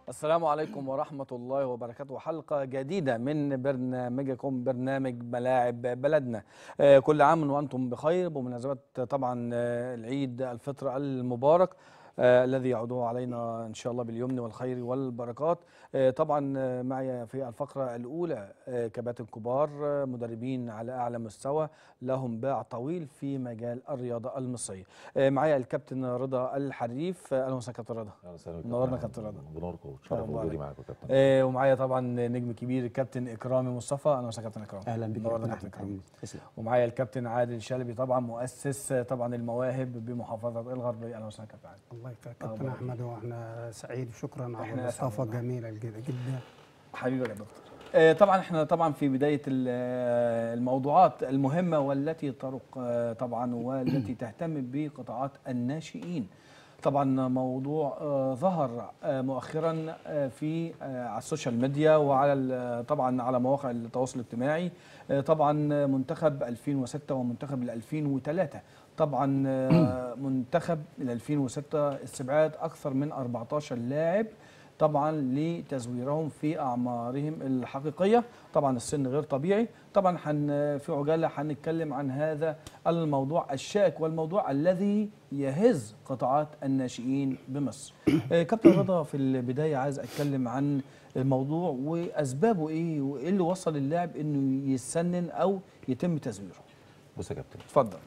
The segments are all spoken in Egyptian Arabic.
السلام عليكم ورحمة الله وبركاته حلقة جديدة من برنامجكم برنامج ملاعب بلدنا آه، كل عام وأنتم بخير بمناسبة طبعا آه، العيد الفطر المبارك آه، الذي يعوده علينا إن شاء الله باليمن والخير والبركات آه، طبعا آه، معي في الفقرة الأولى آه، كباتن كبار آه، مدربين على أعلى مستوى لهم باع طويل في مجال الرياضة المصرية آه، معي الكابتن رضا الحريف آه، أهلا وسهلا كابتن رضا اهلا وسهلا بك نورنا كابتن. كابتن رضا. بنوركم وشرف الله وجودي عليك. معاكم يا كابتن آه، ومعايا طبعا نجم كبير الكابتن اكرامي مصطفى اهلا وسهلا كابتن اكرامي اهلا بك نورنا يا كابتن كابتن اكرامي حبيبي تسلم ومعايا الكابتن عادل شلبي طبعا مؤسس آه، طبعا المواهب بمحافظه الغربيه اهلا وسهلا كابتن عادل الله يكفيك الله كابتن يبارك احمد واحنا سعيد وشكرا على إحنا الاستضافه أسعد والله. الجميله جدا جدا حبيبي يا دكتور آه، طبعا احنا طبعا في بدايه ال- آه، الموضوعات المهمه والتي ترق آه، طبعا والتي تهتم بقطاعات الناشئين طبعا موضوع آه، ظهر آه، مؤخرا آه، في آه، على السوشيال ميديا وعلى ال- طبعا على مواقع التواصل الاجتماعي آه، طبعا منتخب 2006 ومنتخب ال 2003 طبعا آه، منتخب ال 2006 استبعاد اكثر من 14 لاعب طبعا لتزويرهم في اعمارهم الحقيقيه طبعا السن غير طبيعي طبعا حن في عجاله هنتكلم عن هذا الموضوع الشائك والموضوع الذي يهز قطاعات الناشئين بمصر آه، كابتن رضا في البدايه عايز اتكلم عن الموضوع واسبابه ايه وايه اللي وصل اللاعب انه يسنن او يتم تزويره بص يا كابتن اتفضل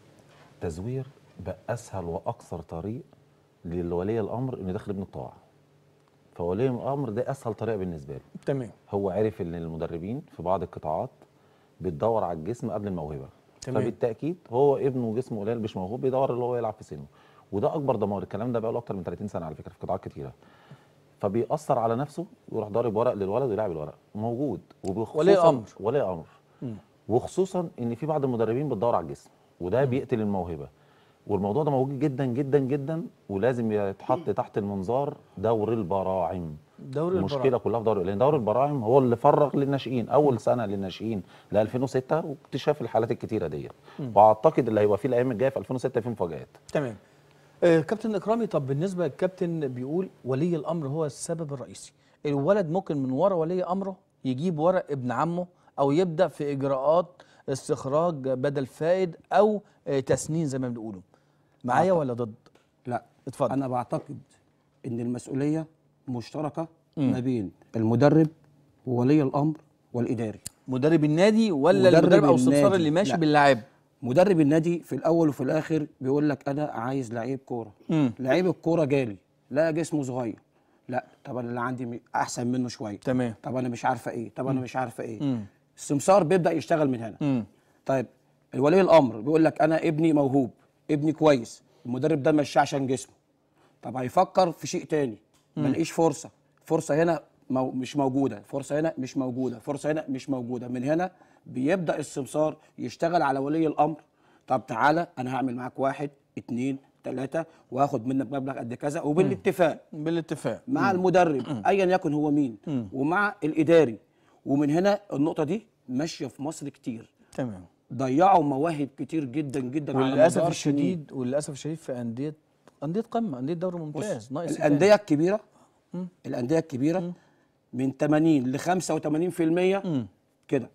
تزوير بقى اسهل واقصر طريق لولي الامر انه يدخل ابنه الطاعه فولي الامر ده اسهل طريقه بالنسبه له تمام هو عرف ان المدربين في بعض القطاعات بتدور على الجسم قبل الموهبه تمام. فبالتاكيد هو ابنه جسمه قليل مش موهوب بيدور اللي هو يلعب في سنه وده اكبر دمار الكلام ده بقى له اكتر من 30 سنه على فكره في قطاعات كتيره فبيأثر على نفسه ويروح ضارب ورق للولد ويلعب الورق موجود وبخصوصا ولي أمر. ولي امر وخصوصا ان في بعض المدربين بتدور على الجسم وده بيقتل الموهبه والموضوع ده موجود جدا جدا جدا ولازم يتحط تحت المنظار دور البراعم دوري المشكله البراعم. كلها في دور لان دور البراعم هو اللي فرغ للناشئين اول سنه للناشئين ل 2006 واكتشاف الحالات الكتيره ديت واعتقد اللي هيبقى فيه الايام الجايه في 2006 في مفاجات تمام آه كابتن اكرامي طب بالنسبه للكابتن بيقول ولي الامر هو السبب الرئيسي الولد ممكن من ورا ولي امره يجيب ورق ابن عمه او يبدا في اجراءات استخراج بدل فائد او آه تسنين زي ما بنقولوا معايا ولا ضد لا اتفضل. انا بعتقد ان المسؤوليه مشتركه ما بين المدرب وولي الامر والاداري مدرب النادي ولا مدرب المدرب او السمسار النادي. اللي ماشي لا. باللاعب مدرب النادي في الاول وفي الاخر بيقول لك انا عايز لعيب كوره مم. لعيب الكوره جالي لا جسمه صغير لا طب انا اللي عندي م- احسن منه شويه تمام طب انا مش عارفه ايه طب انا مش عارفه ايه مم. السمسار بيبدا يشتغل من هنا مم. طيب الولي الامر بيقول لك انا ابني موهوب ابني كويس المدرب ده مشاه عشان جسمه طب هيفكر في شيء تاني ما لاقيش فرصه فرصه هنا مو مش موجوده فرصه هنا مش موجوده فرصه هنا مش موجوده من هنا بيبدا السمسار يشتغل على ولي الامر طب تعالى انا هعمل معاك واحد اتنين تلاته وهاخد منك مبلغ قد كذا وبالاتفاق بالاتفاق مع المدرب ايا يكن هو مين ومع الاداري ومن هنا النقطه دي ماشيه في مصر كتير تمام ضيعوا مواهب كتير جدا جدا على وللاسف مدار الشديد وللاسف الشديد في انديه انديه قمه انديه دوري ممتاز ناقص إيه تاني؟ الانديه الكبيره الانديه الكبيره من 80 ل 85% كده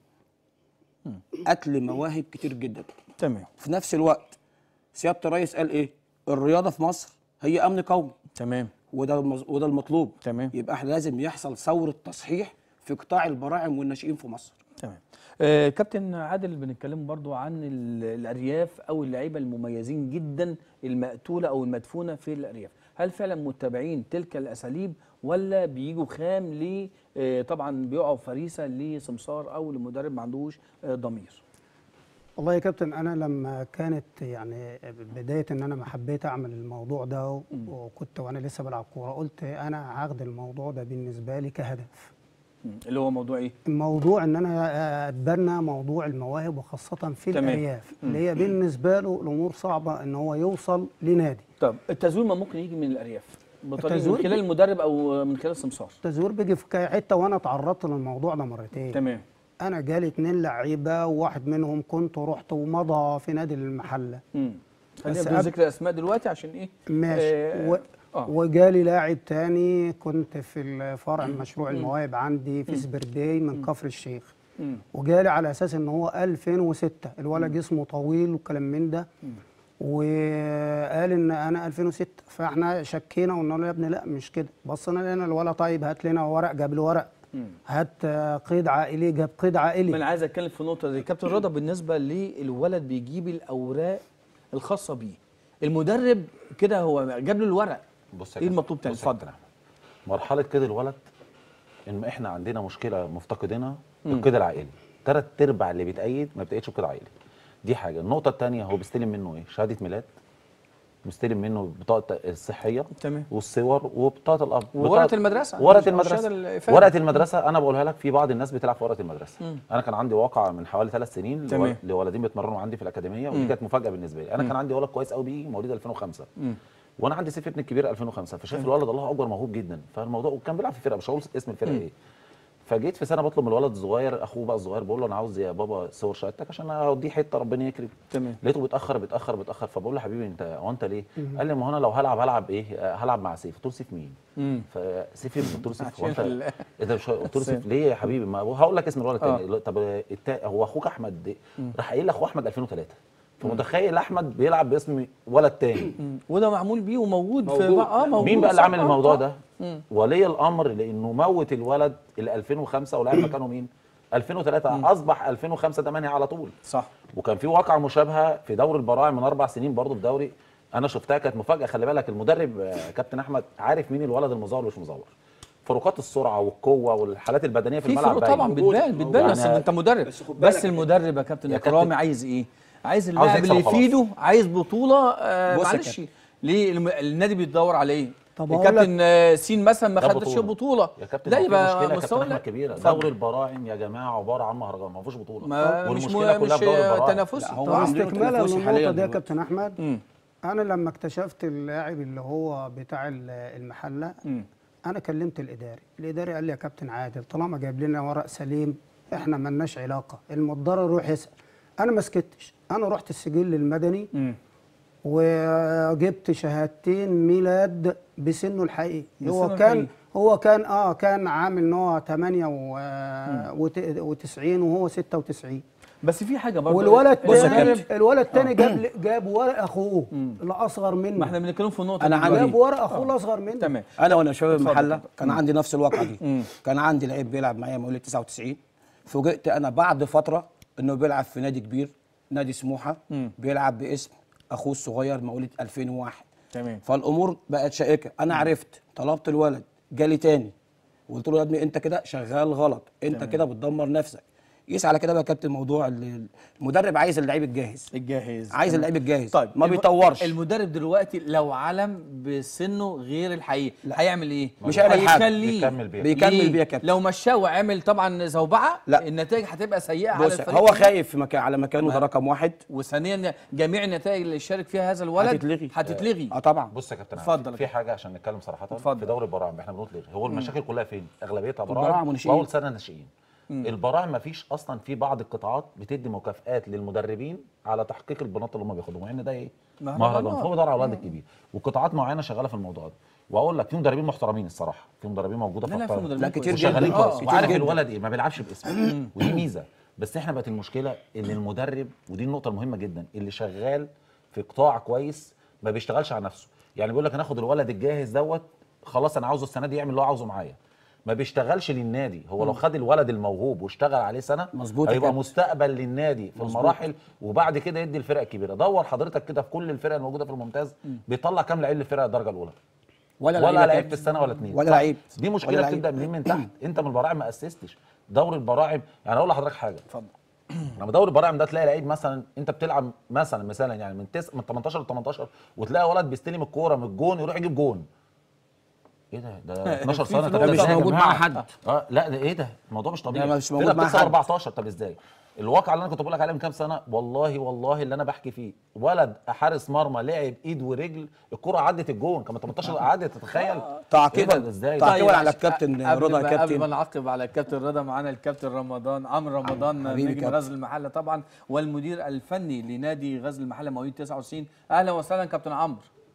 قتل مواهب كتير جدا تمام في نفس الوقت سياده الرئيس قال ايه الرياضه في مصر هي امن قومي تمام وده المز- وده المطلوب تمام. يبقى احنا لازم يحصل ثوره تصحيح في قطاع البراعم والناشئين في مصر تمام آه كابتن عادل بنتكلم برضو عن ال- الارياف او اللعيبه المميزين جدا المقتوله او المدفونه في الارياف هل فعلا متبعين تلك الاساليب ولا بيجوا خام ل آه طبعا بيقعوا فريسه لسمسار او لمدرب ما عندوش آه ضمير والله يا كابتن انا لما كانت يعني بدايه ان انا ما حبيت اعمل الموضوع ده و- وكنت وانا لسه بلعب كوره قلت انا هاخد الموضوع ده بالنسبه لي كهدف مم. اللي هو موضوع ايه الموضوع ان انا اتبنى موضوع المواهب وخاصه في تمام. الارياف اللي هي بالنسبه له الامور صعبه ان هو يوصل لنادي طب التزوير ما ممكن يجي من الارياف بطريقه من التزوير خلال بي- المدرب او من خلال السمسار التزوير بيجي في كاي حته وانا تعرضت للموضوع ده مرتين تمام انا جالي اتنين لعيبه وواحد منهم كنت رحت ومضى في نادي المحله امم خلينا بس بدون قبل- ذكر اسماء دلوقتي عشان ايه ماشي آه و... آه. وجالي لاعب تاني كنت في الفرع مشروع المواهب عندي في سبرداي من كفر الشيخ مم. وجالي على اساس ان هو 2006 الولد جسمه طويل وكلام من ده وقال ان انا 2006 فاحنا شكينا وقلنا له يا ابني لا مش كده بصينا لقينا الولد طيب هات لنا ورق جاب له ورق هات آه، قيد عائلي جاب قيد ما عائلي انا عايز اتكلم في النقطه دي كابتن رضا بالنسبه للولد بيجيب الاوراق الخاصه بيه المدرب كده هو جاب له الورق بص يا ايه كابتن، المطلوب تاني بص يا اتفضل كابتن أحمد. مرحله كده الولد ان احنا عندنا مشكله مفتقدينها القيد العائلي ثلاث ارباع اللي بيتأيد ما بيتأيدش بقيد عائلي دي حاجه النقطه الثانيه هو بيستلم منه ايه شهاده ميلاد مستلم منه بطاقه الصحيه تمام. والصور وبطاقه الاب وورقة بطاقة- المدرسة. ورقه مش- مش المدرسه هذا الإفادة. ورقه المدرسه انا بقولها لك في بعض الناس بتلعب في ورقه المدرسه انا كان عندي واقعه من حوالي ثلاث سنين تمام. لو- لولدين بيتمرنوا عندي في الاكاديميه ودي كانت مفاجاه بالنسبه لي انا كان عندي ولد كويس قوي بيجي مواليد 2005 وانا عندي سيف ابني الكبير 2005 فشايف الولد الله اكبر موهوب جدا فالموضوع وكان بيلعب في فرقه مش هقول اسم الفرقه ايه فجيت في سنه بطلب من الولد الصغير اخوه بقى الصغير بقول له انا عاوز يا بابا صور شهادتك عشان اوديه حته ربنا يكرم تمام. لقيته بيتاخر بيتاخر بيتاخر فبقول له يا حبيبي انت هو انت ليه؟ قال لي ما هو انا لو هلعب هلعب ايه؟ آه، هلعب مع سيف قلت له سيف مين؟ مم. فسيف ابني قلت له سيف هو انت عشان ال- ايه ده مش قلت له سيف. سيف ليه يا حبيبي ما هو هقول لك اسم الولد آه. تاني طب التا... هو اخوك احمد إيه؟ راح قايل لاخوه احمد 2003 فمتخيل احمد بيلعب باسم ولد تاني مم. وده معمول بيه وموجود في موجود. اه موجود مين بقى اللي صح، عامل آه، الموضوع آه. ده؟ ولي الامر لانه موت الولد ال 2005 ولعب مكانه مين؟ 2003 اصبح 2005 8 على طول صح وكان في واقعه مشابهه في دوري البراعم من اربع سنين برضه في دوري انا شفتها كانت مفاجاه خلي بالك المدرب آه، كابتن احمد عارف مين الولد المزور واللي مش مزور فروقات السرعه والقوه والحالات البدنيه في في الملعب فروق طبعا باينة. بتبان بتبان يعني بس انت مدرب بس خد بس بالك المدرب يا كابتن يا اكرامي كابتن. عايز ايه؟ عايز اللاعب يكسب اللي وخلاص. يفيده عايز بطوله آه بص يا معلش ليه الم- النادي بيدور على ايه؟ طب أقول الكابتن آه، سين مثلا ما ده خدش بطولة. بطوله يا كابتن ده هو في يبقى مشكله يا مستوى كابتن لا. احمد كبيره اتفضل. دوري البراعم يا جماعه عباره عن مهرجان ما فيهوش بطوله ما مش والمشكله مو كلها مش في دوري البراعم تنافسي لا، هو طبعاً. عاملين استكمالا تنافسي للنقطه حالياً دي يا دلوقتي. كابتن احمد مم. انا لما اكتشفت اللاعب اللي هو بتاع ال- المحله مم. انا كلمت الاداري الاداري قال لي يا كابتن عادل طالما جايب لنا ورق سليم احنا ملناش علاقه المتضرر يروح يسال انا ما سكتش انا رحت السجل المدني مم. وجبت شهادتين ميلاد بسنه الحقيقي بسنه هو كان الحقيقي. هو كان اه كان عامل ان هو 98 وهو 96 بس في حاجه برضه والولد بص يا التاني كابتن. الولد التاني جاب جاب ورق اخوه اللي اصغر منه ما احنا بنتكلم في النقطه أنا دي عندي- دلوقتي. جاب ورق اخوه الاصغر منه تمام انا وانا شباب اتفضل المحله اتفضل. كان عندي نفس الواقعه دي مم. كان عندي لعيب بيلعب معايا مواليد 99 فوجئت انا بعد فتره انه بيلعب في نادي كبير نادي سموحه مم. بيلعب باسم اخوه الصغير مواليد 2001 تمام فالامور بقت شائكه انا عرفت طلبت الولد جالي تاني وقلت له يا ابني انت كده شغال غلط انت كده بتدمر نفسك قيس على كده بقى يا كابتن موضوع ال- المدرب عايز اللعيب الجاهز الجاهز عايز تمام. اللعيب الجاهز طيب ما الم- بيطورش المدرب دلوقتي لو علم بسنه غير الحقيقي هيعمل ايه؟ مش هيعمل حاجة. هيخليه. بيكمل بيها. بيكمل ليه؟ بيها يا كابتن. لو مشاه وعمل طبعا زوبعه لا. النتائج هتبقى سيئه على بص الفريق هو كله. خايف في مكان على مكانه ده رقم واحد وثانيا جميع النتائج اللي شارك فيها هذا الولد هتتلغي. هتتلغي اه طبعا بص يا كابتن اتفضل اتفضل في حاجه عشان نتكلم صراحه اتفضل. في دوري البراعم احنا بنقول ليه هو المشاكل كلها فين اغلبيتها البراعم براعم وناشئين. واول سنه ناشئين البراعم ما فيش اصلا في بعض القطاعات بتدي مكافئات للمدربين على تحقيق البنات اللي هم بياخدوهم مع ان ده ايه مهرجانات. مهرجان فهو بيدور على الولد الكبير وقطاعات معينه شغاله في الموضوع ده واقول لك في مدربين محترمين الصراحه في مدربين موجوده لا لا في القطاع. مدربين لا، كتير كويسين. جدا. وشغالين آه، كويس كتير وعارف جدا. الولد ايه ما بيلعبش باسمه ودي ميزه بس احنا بقت المشكله ان المدرب ودي النقطه المهمه جدا اللي شغال في قطاع كويس ما بيشتغلش على نفسه يعني بيقول لك انا اخد الولد الجاهز دوت خلاص انا عاوزه السنه دي يعمل اللي هو عاوزه معايا ما بيشتغلش للنادي هو لو خد الولد الموهوب واشتغل عليه سنه مظبوط يا هيبقى كابتن. مستقبل للنادي في المراحل وبعد كده يدي الفرق الكبيره دور حضرتك كده في كل الفرق الموجوده في الممتاز بيطلع كام لعيب للفرقه الدرجه الاولى ولا ولا لعيب لعيب في السنه ولا اتنين ولا صح؟ لعيب. دي ولا مشكله لعيب. بتبدا منين من تحت انت من البراعم ما اسستش دوري البراعم يعني اقول لحضرتك حاجه اتفضل لما دوري البراعم ده تلاقي لعيب مثلا انت بتلعب مثلا مثلا يعني من تس من 18 ل 18 وتلاقي ولد بيستلم الكوره من الجون يروح يجيب جون ايه ده ده 12 في سنه فلوس طب ده مش ازاي يا موجود جماعة؟ مع حد. اه لا ده ايه ده الموضوع مش طبيعي ده مش موجود فرقة مع بتكسب حد. 14 طب ازاي الواقع اللي انا كنت بقول لك عليه من كام سنه والله والله اللي انا بحكي فيه ولد حارس مرمى لعب ايد ورجل الكره عدت الجون كمان 18 عدت تتخيل تعقيبا إيه ده؟ ازاي تعقيبا طيب، على عش- الكابتن قبل رضا ما- كابتن. قبل ما نعقب على الكابتن رضا معانا الكابتن رمضان عمرو رمضان حبيبي نجم كابتن. غزل المحله طبعا والمدير الفني لنادي غزل المحله مواليد 99 اهلا وسهلا كابتن عمرو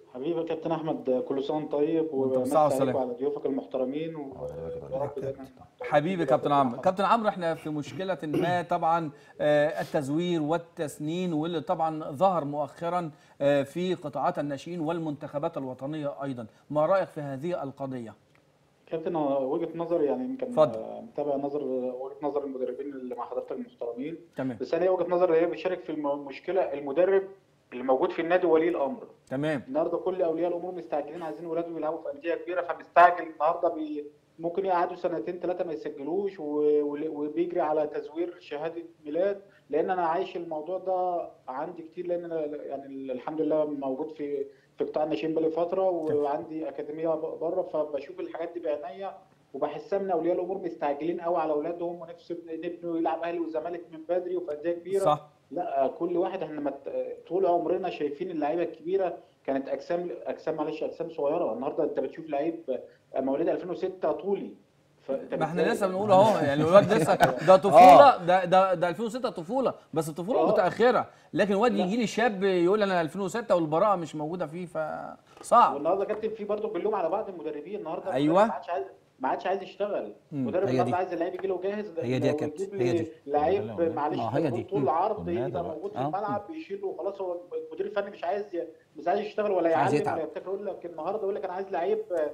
حبيبي يا كابتن احمد كل سنه وانت طيب وأنت ومسا بصحة عليك وسلامة. وعلى ضيوفك المحترمين ويا رب دايما حبيبي كابتن عمرو كابتن عمرو احنا في مشكله ما طبعا آه، التزوير والتسنين واللي طبعا ظهر مؤخرا آه، في قطاعات الناشئين والمنتخبات الوطنيه ايضا ما رايك في هذه القضيه كابتن أنا وجهه نظري يعني يمكن اتفضل. آه، متابع نظر وجهه نظر المدربين اللي مع حضرتك المحترمين تمام بس انا وجهه نظري هي بيشارك في المشكله المدرب اللي موجود في النادي ولي الامر تمام النهارده كل اولياء الامور مستعجلين عايزين ولادهم يلعبوا في انديه كبيره فمستعجل النهارده بي ممكن يقعدوا سنتين ثلاثه ما يسجلوش و- ول- وبيجري على تزوير شهاده ميلاد لان انا عايش الموضوع ده عندي كتير لان انا يعني الحمد لله موجود في في قطاع الناشئين بقالي فتره وعندي اكاديميه بره فبشوف الحاجات دي بعينيا وبحسها من اولياء الامور مستعجلين قوي على اولادهم ونفسه ابنه يلعب اهلي والزمالك من بدري وفي انديه كبيره صح لا كل واحد احنا مت... طول عمرنا شايفين اللعيبه الكبيره كانت اجسام اجسام معلش اجسام صغيره النهارده انت بتشوف لعيب مواليد 2006 طولي فأنت ما احنا بتلاقي- لسه بنقول اهو يعني الواد لسه ده طفوله ده ده ده 2006 طفوله بس الطفوله آه. متاخره لكن الواد لا. يجي لي شاب يقول انا 2006 والبراءه مش موجوده فيه فصعب والنهارده كابتن في برضه بنلوم على بعض المدربين النهارده أيوة. ما عادش عايز ما عادش عايز يشتغل مم. مدرب هي النهارده دي. عايز اللعيب يجي له جاهز هي دي يا لو كابتن، يجيب هي لي دي. لعيب لا، معلش ما هي دي. طول العرض والنادي يبقى بقى. موجود في آه. الملعب بيشيله وخلاص هو المدير الفني مش عايز ي- مش عايز يشتغل ولا مش عايز يعلم يتعب. ولا يبتكر يقول لك النهارده يقول لك انا عايز لعيب آه،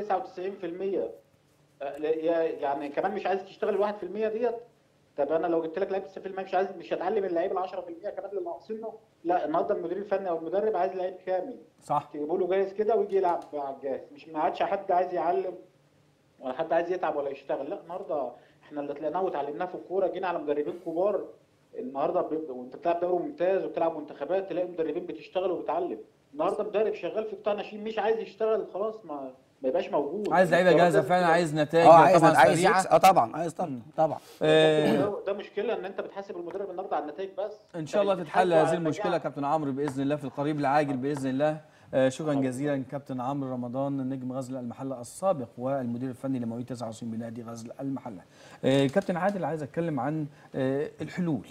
99% آه، لا- يا- يعني كمان مش عايز تشتغل ال 1% ديت طب انا لو جبت لك لعيب 90% مش عايز مش هتعلم اللعيب ال 10% كمان اللي ناقصينه لا النهارده المدير الفني او المدرب عايز لعيب كامل صح تجيبوا له جاهز كده ويجي يلعب على الجاهز مش ما عادش حد عايز يعلم ولا حد عايز يتعب ولا يشتغل لا النهارده احنا اللي طلعناه وتعلمناه في الكوره جينا على مدربين كبار النهارده ب- وانت بتلعب دوري ممتاز وبتلعب منتخبات تلاقي مدربين بتشتغل وبتعلم النهارده مدرب شغال في قطاع ناشئين مش عايز يشتغل خلاص ما ما يبقاش موجود عايز لعيبه القرار جاهزه ده- فعلا عايز نتائج اه عايز طبعا عايز سريعه يكسب اه طبعا عايز طبعا طبعا آه، ده- ده مشكله ان انت بتحاسب المدرب النهارده على النتائج بس ان شاء الله أنت مش تتحل بتحاسبه هذه على المشكله النجاح. كابتن عمرو باذن الله في القريب العاجل باذن الله آه، شكرا جزيلا كابتن عمرو رمضان نجم غزل المحله السابق والمدير الفني لمواليد 29 بنادي غزل المحله. آه، كابتن عادل عايز اتكلم عن آه، الحلول.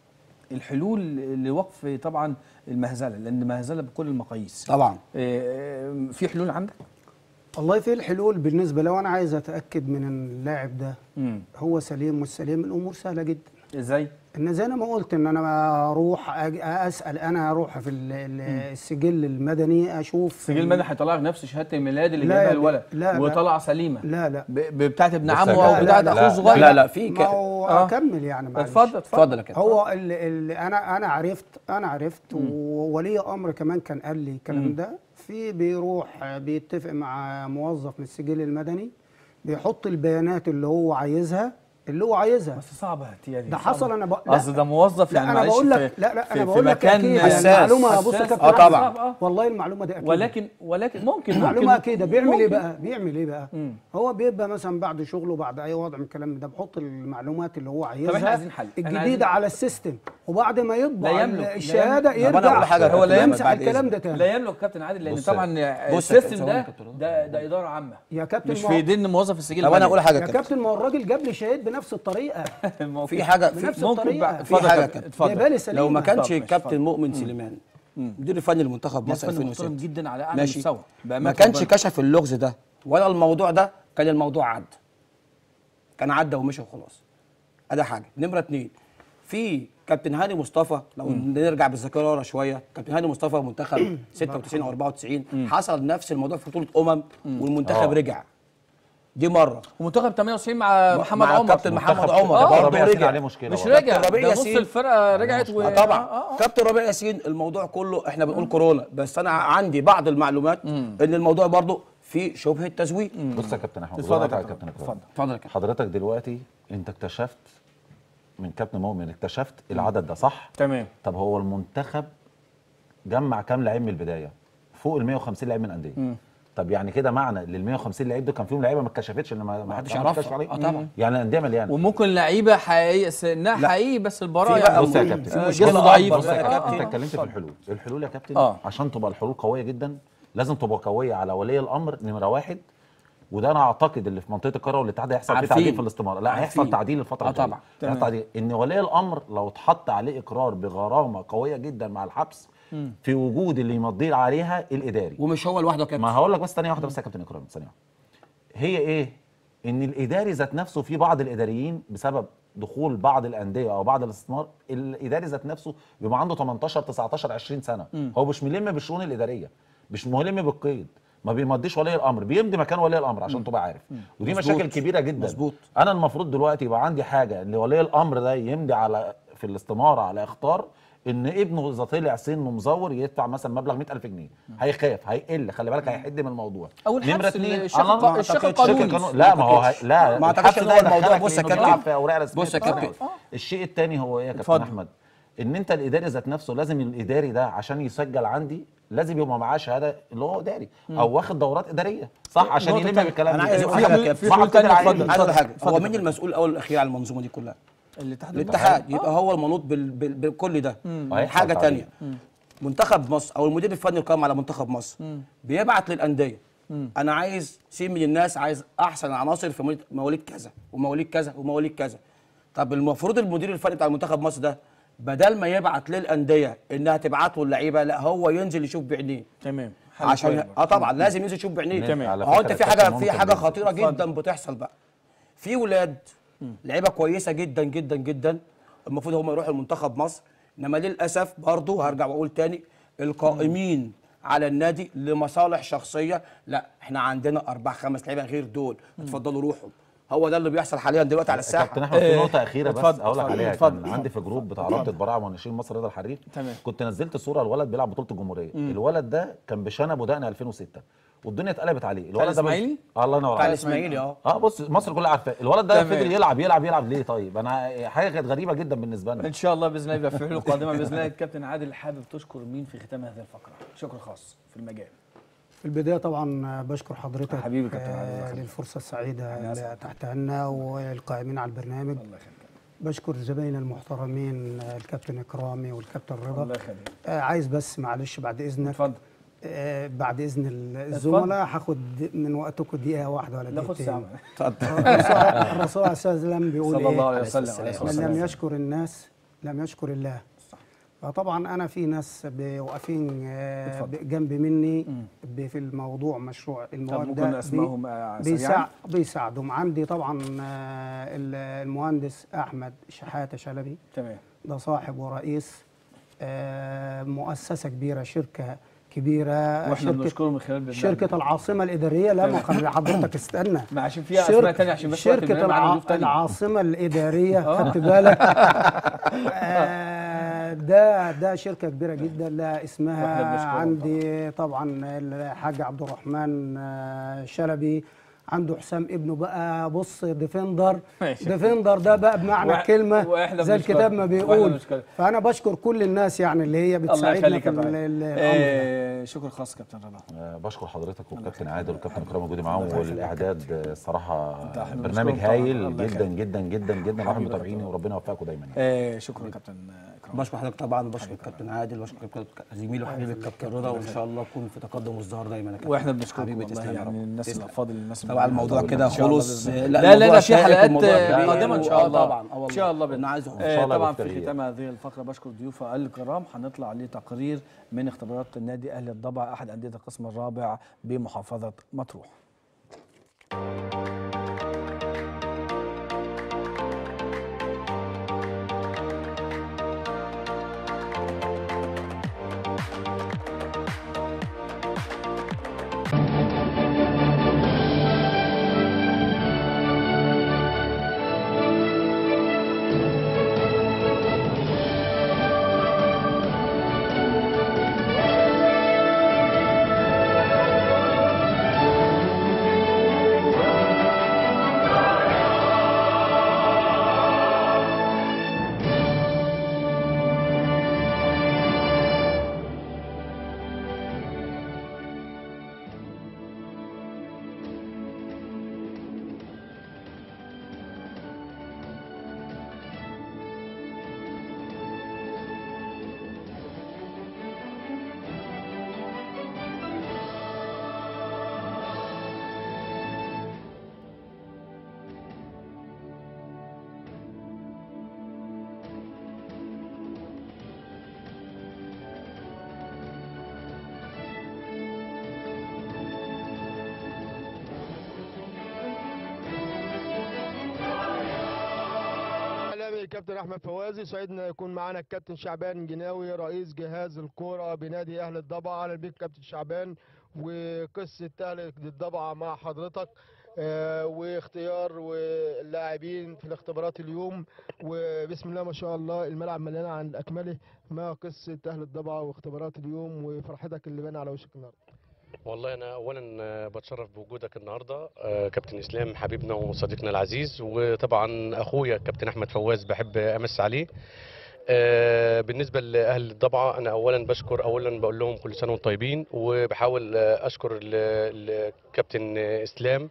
الحلول لوقف طبعا المهزله لان مهزله بكل المقاييس. طبعا آه، في حلول عندك؟ والله في الحلول بالنسبه لو انا عايز اتاكد من اللاعب ده امم هو سليم مش سليم الامور سهله جدا ازاي؟ ان زي انا ما قلت ان انا اروح أج- اسال انا اروح في ال- ال- السجل المدني اشوف سجل المدني هيطلع لك نفس شهاده الميلاد اللي لا جايبها يا الولد لا، لا. وطلع سليمه لا لا ب- ب- بتاعت ابن بص يا عمه جماعة. او بتاعت لا، اخوه لا، صغير لا لا في ما ك... هو آه. اكمل يعني معلش اتفضل اتفضل يا كابتن هو اللي, اللي انا انا عرفت انا عرفت وولي امر كمان كان قال لي الكلام ده في بيروح بيتفق مع موظف من السجل المدني بيحط البيانات اللي هو عايزها اللي هو عايزها بس صعبه هي دي ده صعبة. حصل انا بق... لا، اصل ده موظف لا يعني انا معلش بقول في- لك لا لا في- انا في بقول لك مكان اكيد حساس. يعني معلومه بص يا حساس. كابتن آه طبعا. صعب، اه والله المعلومه دي اكيد ولكن ولكن ممكن ممكن معلومه كده بيعمل ايه ممكن. بقى بيعمل ايه بقى مم. هو بيبقى مثلا بعد شغله بعد اي وضع من الكلام ده بيحط المعلومات اللي هو عايزها إحنا عايزين حل. إحنا الجديده عايزين- على السيستم وبعد ما لا يطبع يملك. لا الشهاده يملك. طب أنا يرجع أقول حاجة هو لا كابتن يمسح بعد الكلام إذنك. ده تاني لا يملك كابتن عادل لان بص طبعا بص يا السيستم كابتن، ده ثواني كابتن. ده ده اداره عامه يا كابتن مش ما في هو- ايدين موظف السجل طب انا المدني. اقول حاجه يا يا كابتن كابتن ما هو الراجل جاب لي شهيد بنفس الطريقه ما هو في حاجه في بنفس ممكن الطريقة. بقى في اتفضل حاجة يا يا كابتن، كابتن. اتفضل يا بالي سليمة. لو ما طب كانش ماشي، الكابتن اتفضل. مؤمن سليمان مدير الفني لمنتخب ده مصر فن محترم 2006 جدا على اعلى ماشي مستوى ما بأمانة كانش ربنا. كشف اللغز ده ولا الموضوع ده كان الموضوع عدى كان عدى ومشي وخلاص ادي حاجه نمره اتنين في كابتن هاني مصطفى لو نرجع بالذاكره ورا شويه كابتن هاني مصطفى منتخب 96 او 94 حصل نفس الموضوع في بطوله امم والمنتخب آه. رجع دي مره ومنتخب 98 مع محمد مع عمر كابتن محمد منتخب عمر آه، برضه ربيع ياسين رجع عليه مشكله مش برضه. رجع ربيع ده نص ياسين. الفرقه رجعت و... اه طبعا آه، آه. كابتن ربيع ياسين الموضوع كله احنا بنقول كورونا بس انا عندي بعض المعلومات ان الموضوع برضه في شبهه تزوير بص يا كابتن احمد اتفضل يا وضعك كابتن إكرام. اتفضل اتفضل يا كابتن حضرتك دلوقتي انت اكتشفت من كابتن مؤمن اكتشفت العدد ده صح تمام طب هو المنتخب جمع كام لعيب من البدايه فوق ال 150 لعيب من الانديه طب يعني كده معنى لل 150 لعيب دول كان فيهم لعيبه ما اتكشفتش اللي ما ما حدش ما يعرفها. اتكشف عليه. آه طبعا. يعني الانديه مليانه وممكن لعيبه حقيقيه سنها لا. حقيقي بس البراءه في بقى يعني بص يا في كابتن آه، مشكلة جسمه أكبر ضعيف بقى بص يا يا آه، كابتن آه، انت آه. اتكلمت في الحلول الحلول يا كابتن آه. عشان تبقى الحلول قويه جدا لازم تبقى قويه على ولي الامر نمره واحد وده انا اعتقد اللي في منطقه القاره والاتحاد هيحصل فيه عارفين. تعديل في الاستماره لا هيحصل عارفين. تعديل الفتره آه الجايه طبعا. هيحصل تمام. تعديل ان ولي الامر لو اتحط عليه اقرار بغرامه قويه جدا مع الحبس في وجود اللي يمضي عليها الاداري ومش هو لوحده كابتن ما هقول لك بس ثانيه واحده بس يا كابتن اكرام ثانيه واحده هي ايه ان الاداري ذات نفسه في بعض الاداريين بسبب دخول بعض الانديه او بعض الاستثمار الاداري ذات نفسه بيبقى عنده 18 19 20 سنه هو مش ملم بالشؤون الاداريه مش ملم بالقيد ما بيمضيش ولي الامر بيمضي مكان ولي الامر عشان تبقى عارف ودي مظبوط. مشاكل كبيره جدا مظبوط. انا المفروض دلوقتي يبقى عندي حاجه ان ولي الامر ده يمضي على في الاستماره على اختار ان ابنه اذا طلع سنه مزور يدفع مثلا مبلغ 100000 جنيه هيخاف هيقل خلي بالك هيحد من الموضوع أو الحبس نمرة اتنين، الشق أنا الق- ما الشق أعتقدش- القانوني. القانون- لا ما هو هي... لا ما أعتقدش الحبس إن هو ده الموضوع- يدخلك بص يا لأنه كابتن. بيلعب في اوراق رسميه بص يا بتاعته. كابتن. الشيء الثاني هو ايه يا كابتن اتفضل. احمد ان انت الاداري ذات نفسه لازم الاداري ده عشان يسجل عندي لازم يبقى معاه شهاده اللي هو اداري او واخد دورات اداريه صح عشان نقطة يلم تانية. بالكلام أنا ده. عايز أقول في حاجة حلول- يا في كابتن. حلول تانية، تانية اتفضل. عادي. عايز اقول حاجه اتفضل هو يا مين كابتن. المسؤول الاول والاخير على المنظومه دي كلها الاتحاد الاتحاد يبقى هو المنوط بال... بال... بكل ده وهيحصل حاجه تعديل. تانية منتخب مصر او المدير الفني القائم على منتخب مصر بيبعت للانديه انا عايز سين من الناس عايز احسن عناصر في مواليد- مواليد كذا ومواليد كذا ومواليد كذا طب المفروض المدير الفني بتاع منتخب مصر ده بدل ما يبعت للانديه انها تبعت له اللعيبه لا هو ينزل يشوف بعينيه تمام حل عشان كويس اه طبعا لازم ينزل يشوف بعينيه تمام. على هو انت فكرة في الكابتن حاجه في ممكن حاجه ينزل. خطيره اتفضل. جدا بتحصل بقى في ولاد لعيبه كويسه جدا جدا جدا المفروض هم يروحوا المنتخب مصر انما للاسف برضه هرجع واقول تاني القائمين على النادي لمصالح شخصيه لا احنا عندنا اربع خمس لعيبه غير دول اتفضلوا روحوا هو ده اللي بيحصل حاليا دلوقتي على الساحه كابتن احمد في إيه، نقطه اخيره بس اتفضل، اقول لك اتفضل، عليها اتفضل. كان عندي في جروب بتاع رابطه براعه وناشئين مصر رضا الحرير تمام. كنت نزلت صوره الولد بيلعب بطوله الجمهوريه الولد ده كان بشنب ودقن 2006 والدنيا اتقلبت عليه الولد ده الإسماعيلي؟ بال- الله ينور بتاع عليك الاسماعيلي اه اه بص مصر كلها عارفاه الولد ده تمام. فضل يلعب يلعب يلعب ليه طيب انا حاجه كانت غريبه جدا بالنسبه لنا ان شاء الله باذن الله يبقى في حلول قادمه باذن الله الكابتن عادل حابب تشكر مين في ختام هذه الفقره شكر خاص في المجال في البدايه طبعا بشكر حضرتك حبيبي كابتن عادل، الله آه، يخليك. للفرصه السعيده أنا أسعد. اللي تحتها لنا والقائمين على البرنامج الله يخليك بشكر زمايلنا المحترمين آه، الكابتن اكرامي والكابتن الله رضا يخليك آه، عايز بس معلش بعد اذنك اتفضل آه، بعد اذن ال- الزملاء هاخد من وقتكم دقيقه واحده ولا ناخد دقيقتين ساعه اتفضل الرسول الرسول عليه الصلاه والسلام بيقول صلى الله ايه عليه وسلم السلام. عليه الصلاة من لم والسلام. يشكر الناس لم يشكر الله فطبعا انا في ناس ب- واقفين آه، اتفضل. ب- جنب مني ب- في الموضوع مشروع طب المواد ممكن ده اسمائهم آه، بيساع سريعا بيساعدهم عندي طبعا آه، ال- المهندس احمد شحاته شلبي تمام ده صاحب ورئيس آه، مؤسسه كبيره شركه كبيره واحنا شركه بنشكره من خلال برنامج شركه العاصمه الاداريه لا ما خلي حضرتك استنى ما عشان فيها شركة- اسماء تانية عشان بس وقت شركة البرنامج معانا الع... ضيوف تانية. العاصمة الإدارية خدت بالك آه، ده ده شركة كبيرة جدا لها واحنا اسمها بنشكرهم عندي طبعا الحاج عبد الرحمن آه، شلبي عنده حسام ابنه بقى بص ديفندر ماشي. ديفندر ده بقى بمعنى وإح- الكلمة وإحنا زي بنشكرك. الكتاب ما وإحنا بيقول بنشكرك. فأنا بشكر كل الناس يعني اللي هي الله بتساعدنا يخليك في يا ال- كابتن ال- الأمر ده. آه، شكر خاص كابتن رضا آه، بشكر حضرتك والكابتن عادل والكابتن اكرام موجودين معاهم والاعداد آه، الصراحه أنت إحنا برنامج بنشكرهم طبعاً. هايل الله جدا يخليك. جدا جدا جدا واحد حبيبي يا متابعيني كابتن. وربنا يوفقكم دايما يعني. آه، شكرا كابتن اكرام بشكر حضرتك طبعا بشكر الكابتن عادل بشكر الكابتن- زميلي وحبيبي الكابتن رضا وان شاء الله اكون في تقدم وازدهار دايما يا كابتن واحنا بنشكركم حبيبي والله تسلم يا يعني رب. الناس تسلم. الافاضل الناس طبعا الموضوع كده إن شاء الله خلص بإذن الله. لا لا لا الموضوع لا في شائك حلقات والموضوع آه، كبير. قادمه ان شاء آه الله طبعا اه ان شاء الله بإذن انا عايز إن آه، شاء الله طبعا في بالتغيير. ختام هذه الفقره بشكر ضيوفي الكرام هنطلع لتقرير من اختبارات النادي اهلي الضبع احد انديه القسم الرابع بمحافظه مطروح كابتن احمد فوازي سعدنا يكون معانا الكابتن شعبان جناوي رئيس جهاز الكوره بنادي اهل الضبع اهلا بيك كابتن شعبان وقصه اهل الضبع مع حضرتك آه، واختيار واللاعبين في الاختبارات اليوم وبسم الله ما شاء الله الملعب مليان عن اكمله ما قصه اهل الضبع واختبارات اليوم وفرحتك اللي باينه على وشك النهارده والله انا اولا آه، بتشرف بوجودك النهارده آه، كابتن اسلام حبيبنا وصديقنا العزيز وطبعا اخويا كابتن احمد فواز بحب امس عليه آه، بالنسبه لاهل الضبعه انا اولا بشكر اولا بقول لهم كل سنه وانتم طيبين وبحاول آه، اشكر ال- الكابتن اسلام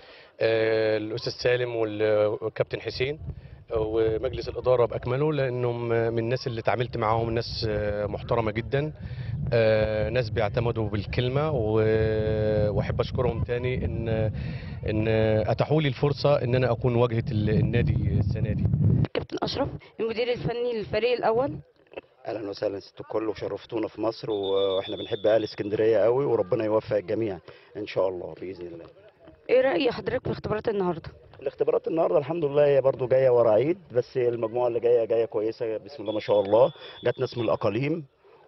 آه، الاستاذ سالم وال- والكابتن حسين ومجلس الاداره باكمله لانهم من الناس اللي اتعاملت معاهم ناس آه، محترمه جدا آه، ناس بيعتمدوا بالكلمه و- واحب اشكرهم تاني ان ان اتاحوا لي الفرصه ان انا اكون واجهه ال- النادي السنه دي كابتن اشرف المدير الفني للفريق الاول اهلا وسهلا ست الكل وشرفتونا في مصر واحنا بنحب اهل اسكندريه قوي وربنا يوفق الجميع ان شاء الله باذن الله ايه راي حضرتك في اختبارات النهارده الاختبارات النهارده الحمد لله هي برضو جايه ورا عيد بس المجموعه اللي جايه جايه كويسه بسم الله ما شاء الله جت ناس من الاقاليم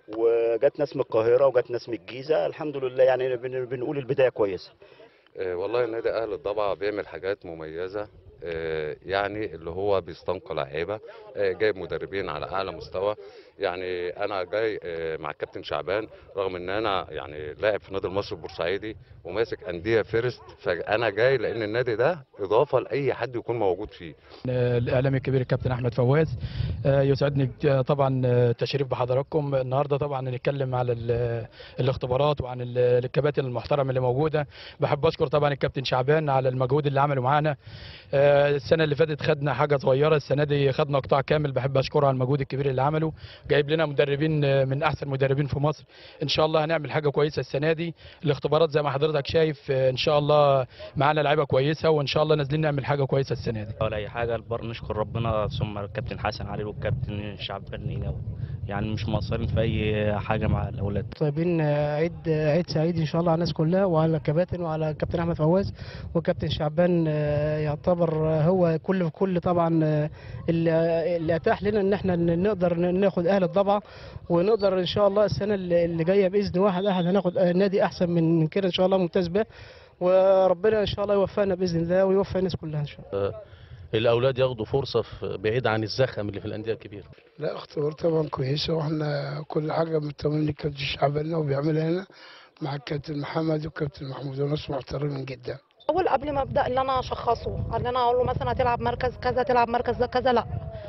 وجت ناس من القاهره وجت ناس من الجيزه الحمد لله يعني بن- بنقول البدايه كويسه آه، والله نادي اهل الضبع بيعمل حاجات مميزه آه، يعني اللي هو بيستنقع لعيبه آه، جايب مدربين على اعلى مستوى يعني انا جاي آه، مع الكابتن شعبان رغم ان انا يعني لاعب في النادي المصري البورسعيدي وماسك انديه فيرست فانا جاي لان النادي ده اضافه لاي حد يكون موجود فيه الاعلامي الكبير الكابتن احمد فواز آه، يسعدني آه، طبعا آه، التشريف بحضراتكم النهارده طبعا نتكلم على ال- الاختبارات وعن ال- الكباتن المحترمه اللي موجوده بحب اشكر طبعا الكابتن شعبان على المجهود اللي عمله معانا آه، السنه اللي فاتت خدنا حاجه صغيره السنه دي خدنا قطاع كامل بحب اشكره على المجهود الكبير اللي عمله جايب لنا مدربين آه، من احسن مدربين في مصر ان شاء الله هنعمل حاجه كويسه السنه دي الاختبارات زي ما حضرتك شايف آه، ان شاء الله معانا لعيبه كويسه وان شاء الله نازلين نعمل حاجه كويسه السنه دي ولا اي حاجه البر نشكر ربنا ثم الكابتن حسن علي والكابتن شعبان إيناوي. يعني مش مقصرين في اي حاجه مع الاولاد طيبين آه، عيد آه، عيد سعيد ان شاء الله على الناس كلها وعلى الكباتن وعلى الكابتن احمد فواز وكابتن شعبان آه، يعتبر آه، هو كل كل طبعا آه، اللي اللي اتاح لنا ان احنا ن- نقدر ن- ناخد اهل الضبعه ونقدر ان شاء الله السنه اللي اللي جايه باذن واحد احد هناخد آه، نادي احسن من من كده ان شاء الله ممتاز به وربنا ان شاء الله يوفقنا باذن الله ويوفق الناس كلها ان شاء الله الاولاد ياخدوا فرصه في بعيد عن الزخم اللي في الانديه الكبيره لا اختبار طبعا كويسة واحنا كل حاجة مطمئن للكابتن شعبان وبيعملها هنا مع الكابتن محمد والكابتن محمود وناس محترمين جدا اول قبل ما ابدا اللي انا اشخصه اللي انا اقول له مثلا هتلعب مركز كذا تلعب مركز ده كذا لا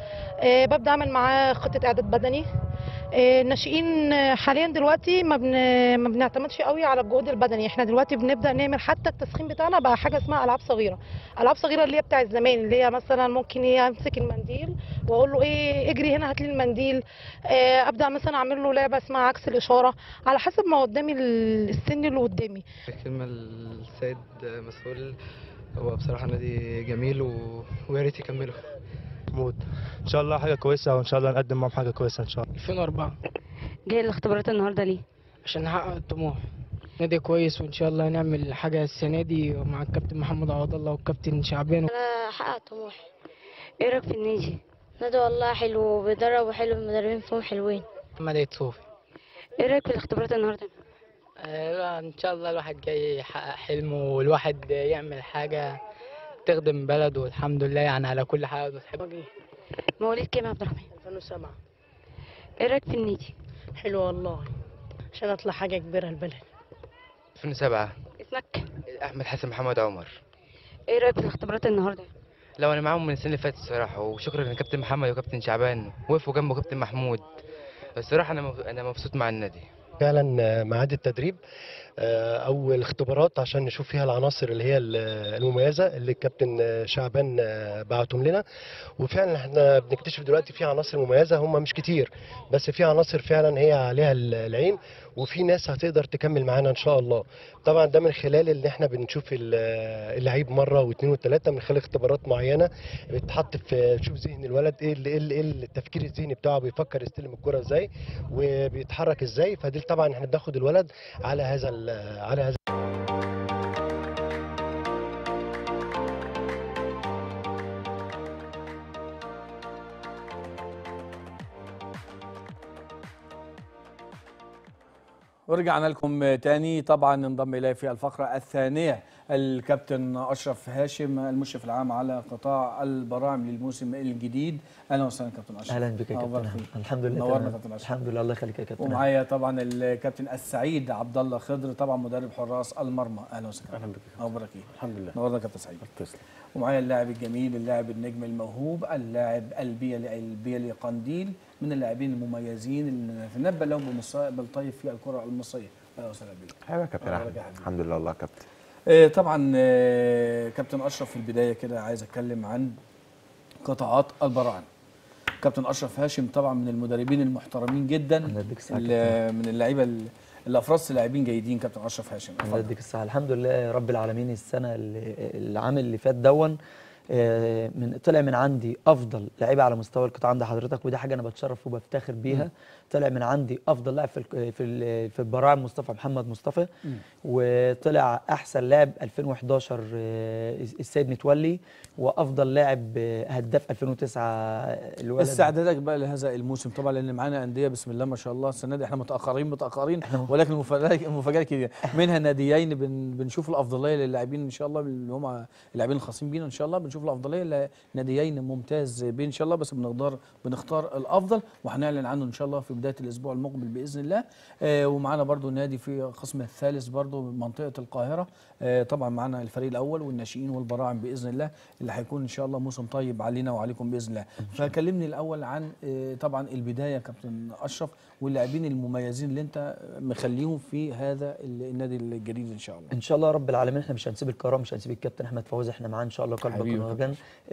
إيه ببدا اعمل معاه خطه اعداد بدني إيه الناشئين آه، حاليا دلوقتي ما, بن... ما بنعتمدش قوي على الجهد البدني احنا دلوقتي بنبدا نعمل حتى التسخين بتاعنا بقى حاجه اسمها العاب صغيره العاب صغيره اللي هي بتاع زمان اللي هي مثلا ممكن يمسك المنديل واقول له ايه اجري هنا هات لي المنديل إيه ابدا مثلا اعمل له لعبه اسمها عكس الاشاره على حسب ما قدامي ال- السن اللي قدامي كلمة السيد مسؤول هو بصراحة نادي جميل و... ويا ريت يكملوا محمود ان شاء الله حاجه كويسه وان شاء الله نقدم معاهم حاجه كويسه ان شاء الله 2004 جاي الاختبارات النهارده ليه عشان نحقق الطموح نادي كويس وان شاء الله نعمل حاجه السنه دي مع الكابتن محمد عوض الله والكابتن شعبان انا حققت طموحي ايه رايك في النادي نادي والله حلو وبيدرب وحلو المدربين فيهم حلوين محمد عيد صوفي ايه رايك في الاختبارات النهارده آه، ان شاء الله الواحد جاي يحقق حلمه والواحد يعمل حاجه تخدم بلده والحمد لله يعني على كل حاجه بتحب مواليد كام يا عبد الرحمن 2007 ايه رايك في النادي حلو والله عشان اطلع حاجه كبيره البلد 2007 اسمك احمد حسن محمد عمر ايه رايك في الاختبارات النهارده لو انا معاهم من السنه اللي فاتت الصراحه وشكرا لكابتن محمد وكابتن شعبان وقفوا جنبه كابتن محمود الصراحه انا مب- انا مبسوط مع النادي فعلا ميعاد التدريب آه، او الاختبارات عشان نشوف فيها العناصر اللي هي ال- المميزه اللي الكابتن آه، شعبان آه، بعتهم لنا وفعلا احنا بنكتشف دلوقتي في عناصر مميزه هم مش كتير بس في عناصر فعلا هي عليها ال- العين وفي ناس هتقدر تكمل معانا ان شاء الله طبعا ده من خلال اللي احنا بنشوف ال- اللعيب مره واثنين وثلاثه من خلال اختبارات معينه بتحط في تشوف ذهن الولد ايه ال- ايه ال- إيه التفكير الذهني بتاعه بيفكر يستلم الكره ازاي وبيتحرك ازاي فدي طبعا احنا بناخد الولد على هذا ال- على هذا ورجعنا لكم تاني طبعا انضم الي في الفقره الثانيه الكابتن اشرف هاشم المشرف العام على قطاع البراعم للموسم الجديد اهلا وسهلا كابتن اشرف اهلا بك يا أخبارك كابتن إيه؟ أحمد. الحمد لله نورنا تمام. كابتن اشرف الحمد لله الله يخليك يا كابتن أحمد. ومعايا طبعا الكابتن السعيد عبد الله خضر طبعا مدرب حراس المرمى اهلا وسهلا اهلا بك اخبارك ايه الحمد لله نورنا كابتن سعيد تسلم ومعايا اللاعب الجميل اللاعب النجم الموهوب اللاعب البيلي البيلي قنديل من اللاعبين المميزين اللي نتنبأ لهم بمستقبل طيب في الكره المصريه اهلا وسهلا بيك حلو يا كابتن أخبارك احمد يا حبيبي؟ الحمد لله والله يا كابتن آه، طبعا آه، كابتن اشرف في البدايه كده عايز اتكلم عن قطاعات البراعم كابتن اشرف هاشم طبعا من المدربين المحترمين جدا الصحة اللي- من اللعيبه ال- اللي افرزت لاعبين جيدين كابتن اشرف هاشم الله اتفضل. يديك الصحة الحمد لله رب العالمين السنة اللي العام اللي فات دون آه، من طلع من عندي افضل لعيبه على مستوى القطاع عند حضرتك ودي حاجه انا بتشرف وبفتخر بيها مم. طلع من عندي افضل لاعب في ال- في ال- في البراعم مصطفى محمد مصطفى مم. وطلع احسن لاعب 2011 آه، السيد متولي وافضل لاعب آه، هداف 2009 الولد استعدادك بقى لهذا الموسم طبعا لان معانا انديه بسم الله ما شاء الله السنه دي احنا متاخرين متاخرين ولكن المفاجاه المفاجاه كده منها ناديين بن بنشوف الافضليه للاعبين ان شاء الله اللي هم اللاعبين الخاصين بينا ان شاء الله بنشوف الافضليه لناديين ممتاز بين ان شاء الله بس بنختار بنختار الافضل وهنعلن عنه ان شاء الله في بدايه الاسبوع المقبل باذن الله آه ومعانا برضو نادي في القسم الثالث برضو من منطقه القاهره آه طبعا معانا الفريق الاول والناشئين والبراعم باذن الله اللي هيكون ان شاء الله موسم طيب علينا وعليكم باذن الله فكلمني الاول عن آه طبعا البدايه يا كابتن اشرف واللاعبين المميزين اللي انت مخليهم في هذا النادي الجديد ان شاء الله ان شاء الله رب العالمين احنا مش هنسيب الكرة مش هنسيب الكابتن احمد فوزي احنا معاه ان شاء الله قلب حبيبي. قناغان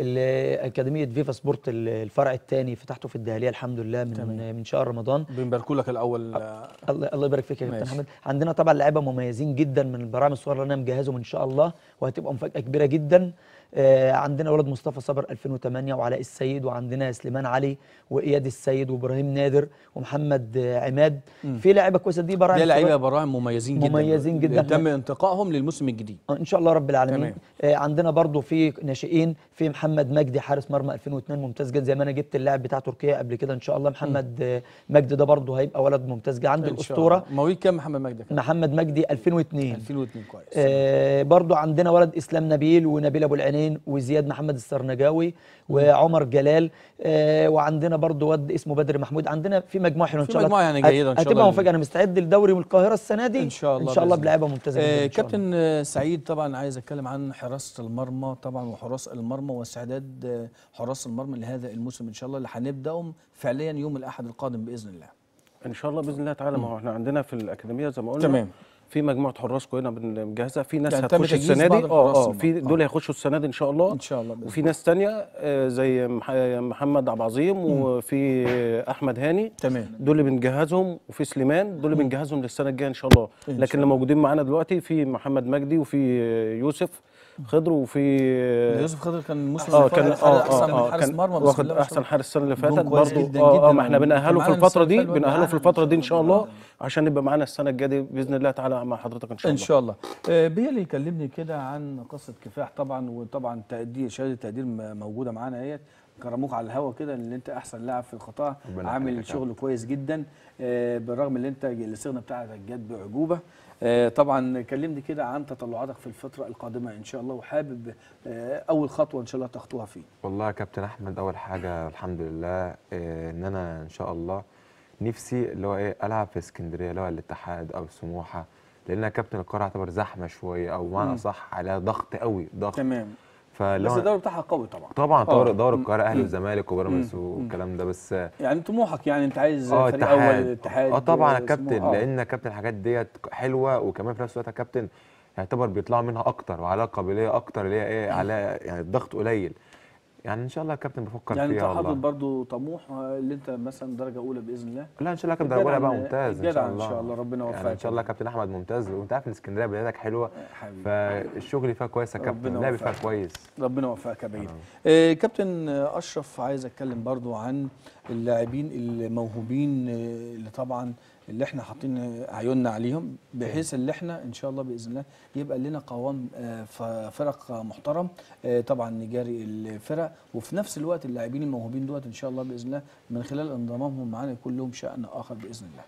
اكاديميه فيفا سبورت ال- الفرع الثاني فتحته في الدهليه الحمد لله من تمام. من شهر رمضان بنبارك لك الاول آه، الله الله يبارك فيك يا كابتن ماشي. احمد عندنا طبعا لعيبه مميزين جدا من البراعم الصغيره اللي انا مجهزهم ان شاء الله وهتبقى مفاجاه كبيره جدا آه عندنا ولد مصطفى صبر 2008 وعلاء السيد وعندنا سليمان علي واياد السيد وابراهيم نادر ومحمد آه عماد مم. في لعيبه كويسه دي براعم ده لعيبه صغيرة. براعم مميزين جدا مميزين جدا. تم انتقائهم للموسم الجديد آه، ان شاء الله رب العالمين تمام. آه عندنا برضو في ناشئين في محمد مجدي حارس مرمى 2002 ممتاز جدا زي ما انا جبت اللاعب بتاع تركيا قبل كده ان شاء الله محمد آه مجدي ده برضو هيبقى ولد ممتاز جدا عندي إن شاء الاسطوره الله. مواليد كام محمد مجدي كان؟ محمد مجدي 2002 2002 كويس آه برضو عندنا ولد اسلام نبيل ونبيل ابو العينين وزياد محمد السرنجاوي وعمر جلال آه وعندنا برضو ولد اسمه بدر محمود عندنا في مجموعه حلوه ان في شاء الله مجموعة يعني جيدة إن شاء هتبقى الله. مفاجاه انا مستعد لدوري من القاهره السنه دي ان شاء الله ان شاء الله بإذن بلعيبه ممتازه جدا آه إن شاء الله. كابتن آه، سعيد طبعا عايز اتكلم عن حراسه المرمى طبعا وحراس المرمى واستعداد آه، حراس المرمى لهذا الموسم ان شاء الله اللي هنبداهم فعليا يوم الاحد القادم باذن الله ان شاء الله باذن الله تعالى ما هو احنا عندنا في الاكاديميه زي ما قلنا تمام. في مجموعه حراس كلنا بنجهزها في ناس يعني تم هتخش تجهيز السنه بعض دي الحراس اه اه المرمى. في دول هيخشوا السنه دي ان شاء الله ان شاء الله بإذن وفي ناس تانية آه، زي مح- محمد عبد العظيم وفي احمد هاني تمام دول اللي بنجهزهم وفي سليمان دول اللي بنجهزهم للسنه الجايه ان شاء الله إن لكن شاء اللي موجودين معانا دلوقتي في محمد مجدي وفي يوسف خضر وفي يوسف خضر كان الموسم اه اللي فات كان حارس- اه احسن اه من حارس كان مرمى بسم واخد الله ما شاء احسن الله. حارس السنه اللي جون فاتت كويس برضه جدا اه جدا اه ما احنا كان بنأهله معانا في الفتره السنة دي اللي فاتت بنأهله معانا في الفتره دي ان شاء الله عشان يبقى معانا السنه الجايه دي باذن الله تعالى مع حضرتك ان شاء ان الله شاء الله آه، بيلي يكلمني كده عن قصه كفاح طبعا وطبعا تقدير شهاده تقدير م- موجوده معانا اهيت كرموك على الهوا كده ان انت احسن لاعب في القطاع ربنا عامل يخليك يا شغل كويس جدا آه، بالرغم ان انت الاستغنى بتاعتك جت باعجوبه آه، طبعا كلمني كده عن تطلعاتك في الفتره القادمه ان شاء الله وحابب آه، اول خطوه ان شاء الله تخطوها فيه والله يا كابتن احمد اول حاجه الحمد لله إيه ان انا ان شاء الله نفسي اللي هو ايه العب في اسكندريه اللي هو الاتحاد او سموحه لان يا كابتن القاره تعتبر زحمه شويه او مم. بمعنى اصح عليها ضغط قوي ضغط تمام فاللي بس هو الدوري بتاعها قوي طبعا طبعا آه. دوري دوري القاهره اهلي مم. والزمالك وبيراميدز مم. والكلام ده بس يعني طموحك يعني انت عايز اه فريق اول اتحاد اتحاد اه طبعا يا سموحة. كابتن آه. لان يا كابتن الحاجات ديت حلوه وكمان في نفس الوقت يا كابتن يعتبر بيطلعوا منها اكتر وعليها قابليه اكتر اللي هي ايه عليها يعني الضغط قليل يعني ان شاء الله يا كابتن بفكر يعني انت فيها حاطط والله برضو طموح آه، اللي انت مثلا درجه اولى باذن الله لا ان شاء الله يا كابتن درجه بقى الجدع- ممتاز ان الجدع شاء الله ان شاء الله ربنا يوفقك يعني ان شاء الله يا كابتن احمد ممتاز وانت عارف ان اسكندريه بلدك حلوه حبيبي. فالشغل فيها كويس يا كابتن ربنا اللعب فيها يوفقك. كويس ربنا يوفقك يا بعيد آه كابتن آه، اشرف عايز اتكلم برضو عن اللاعبين الموهوبين آه، اللي طبعا اللي احنا حاطين عيوننا عليهم بحيث اللي احنا ان شاء الله باذن الله يبقى لنا قوام آه، ف- فرق محترم آه، طبعا نجاري الفرق وفي نفس الوقت اللاعبين الموهوبين دوت ان شاء الله باذن الله من خلال انضمامهم معانا يكون لهم شأن اخر باذن الله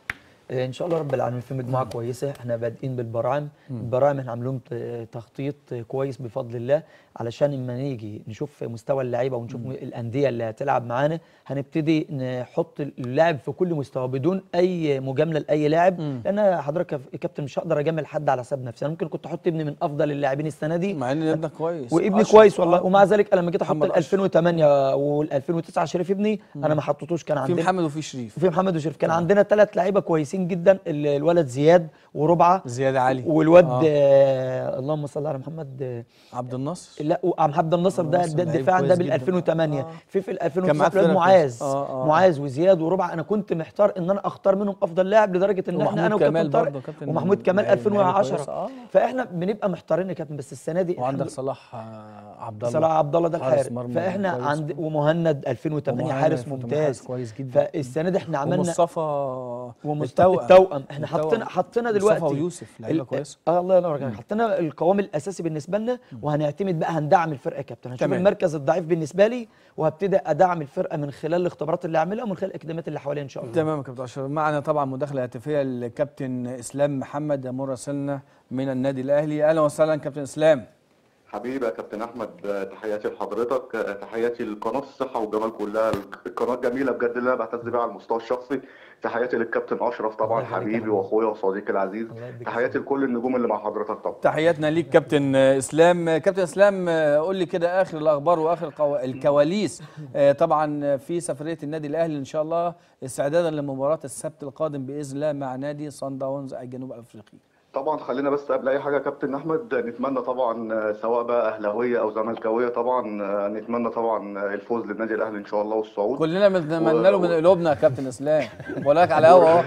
آه، ان شاء الله رب العالمين في مجموعه كويسه احنا بادئين بالبراعم البراعم احنا عاملين ت- تخطيط كويس بفضل الله علشان اما نيجي نشوف مستوى اللعيبه ونشوف الانديه اللي هتلعب معانا هنبتدي نحط اللاعب في كل مستوى بدون اي مجامله لاي لاعب لان حضرتك يا كابتن مش هقدر اجامل حد على حساب نفسي انا ممكن كنت احط ابني من افضل اللاعبين السنه دي مع ان ابنك كويس وابني أشرف، كويس والله آه. ومع ذلك انا لما جيت احط محمد ال أشرف. 2008 وال 2009 شريف ابني انا ما حطيتوش كان في عندنا محمد وفي شريف وفي محمد وشريف كان عندنا ثلاث لعيبه كويسين جدا ال- الولد زياد وربعه زياد علي والواد آه. آه. اللهم صل على محمد آه عبد الناصر لا محمد النصر ده النصر ده لعيب الدفاع ده كويس بال جداً. 2008 آه. في في ال كان معاه 2009 الواد فرقة معاذ كويس. آه، آه. معاذ وزياد وربعه انا كنت محتار ان انا اختار منهم افضل لاعب لدرجه ان احنا ومحمود انا كمال وكابتن طارق برضه كابتن ومحمود كمال لعيب- لعيب 2010 كويس. آه. فاحنا بنبقى محتارين يا كابتن بس السنه دي وعندك الحمد- صلاح آه، عبد الله صلاح عبد الله ده حارس الحارس مرمى فاحنا كويس. عند ومهند 2008 ومهند حارس 2008 ممتاز حارس كويس جدا. فالسنه دي احنا عملنا ومصطفى ومصطفى التوأم احنا التوأم. حطينا حطينا مصطفى دلوقتي ويوسف لعيبه ال- كويسه اه الله ينور عليك حطينا القوام الاساسي بالنسبه لنا وهنعتمد بقى هندعم الفرقه يا كابتن هنشوف تمام. المركز الضعيف بالنسبه لي وهبتدي ادعم الفرقه من خلال الاختبارات اللي اعملها ومن خلال الاكاديميات اللي حواليا ان شاء الله تمام يا كابتن اشرف معنا طبعا مداخله هاتفيه الكابتن اسلام محمد مراسلنا من النادي الاهلي اهلا وسهلا كابتن اسلام حبيبي يا كابتن احمد آه، تحياتي لحضرتك آه، تحياتي لقناه الصحه والجمال كلها القناه جميله بجد اللي انا بعتز بيها على المستوى الشخصي تحياتي للكابتن اشرف طبعا حبيبي واخويا وصديقي العزيز تحياتي لكل النجوم اللي مع حضرتك طبعا تحياتنا ليك كابتن اسلام كابتن اسلام قول لي كده اخر الاخبار واخر القو- الكواليس آه، طبعا في سفريه النادي الاهلي ان شاء الله استعدادا لمباراه السبت القادم باذن الله مع نادي صن داونز الجنوب افريقي طبعا خلينا بس قبل اي حاجه يا كابتن احمد نتمنى طبعا آه، سواء بقى اهلاويه او زملكاويه طبعا آه، نتمنى طبعا آه، الفوز للنادي الاهلي ان شاء الله والصعود كلنا بنتمنى له من قلوبنا يا كابتن اسلام بقول لك على هوا اهو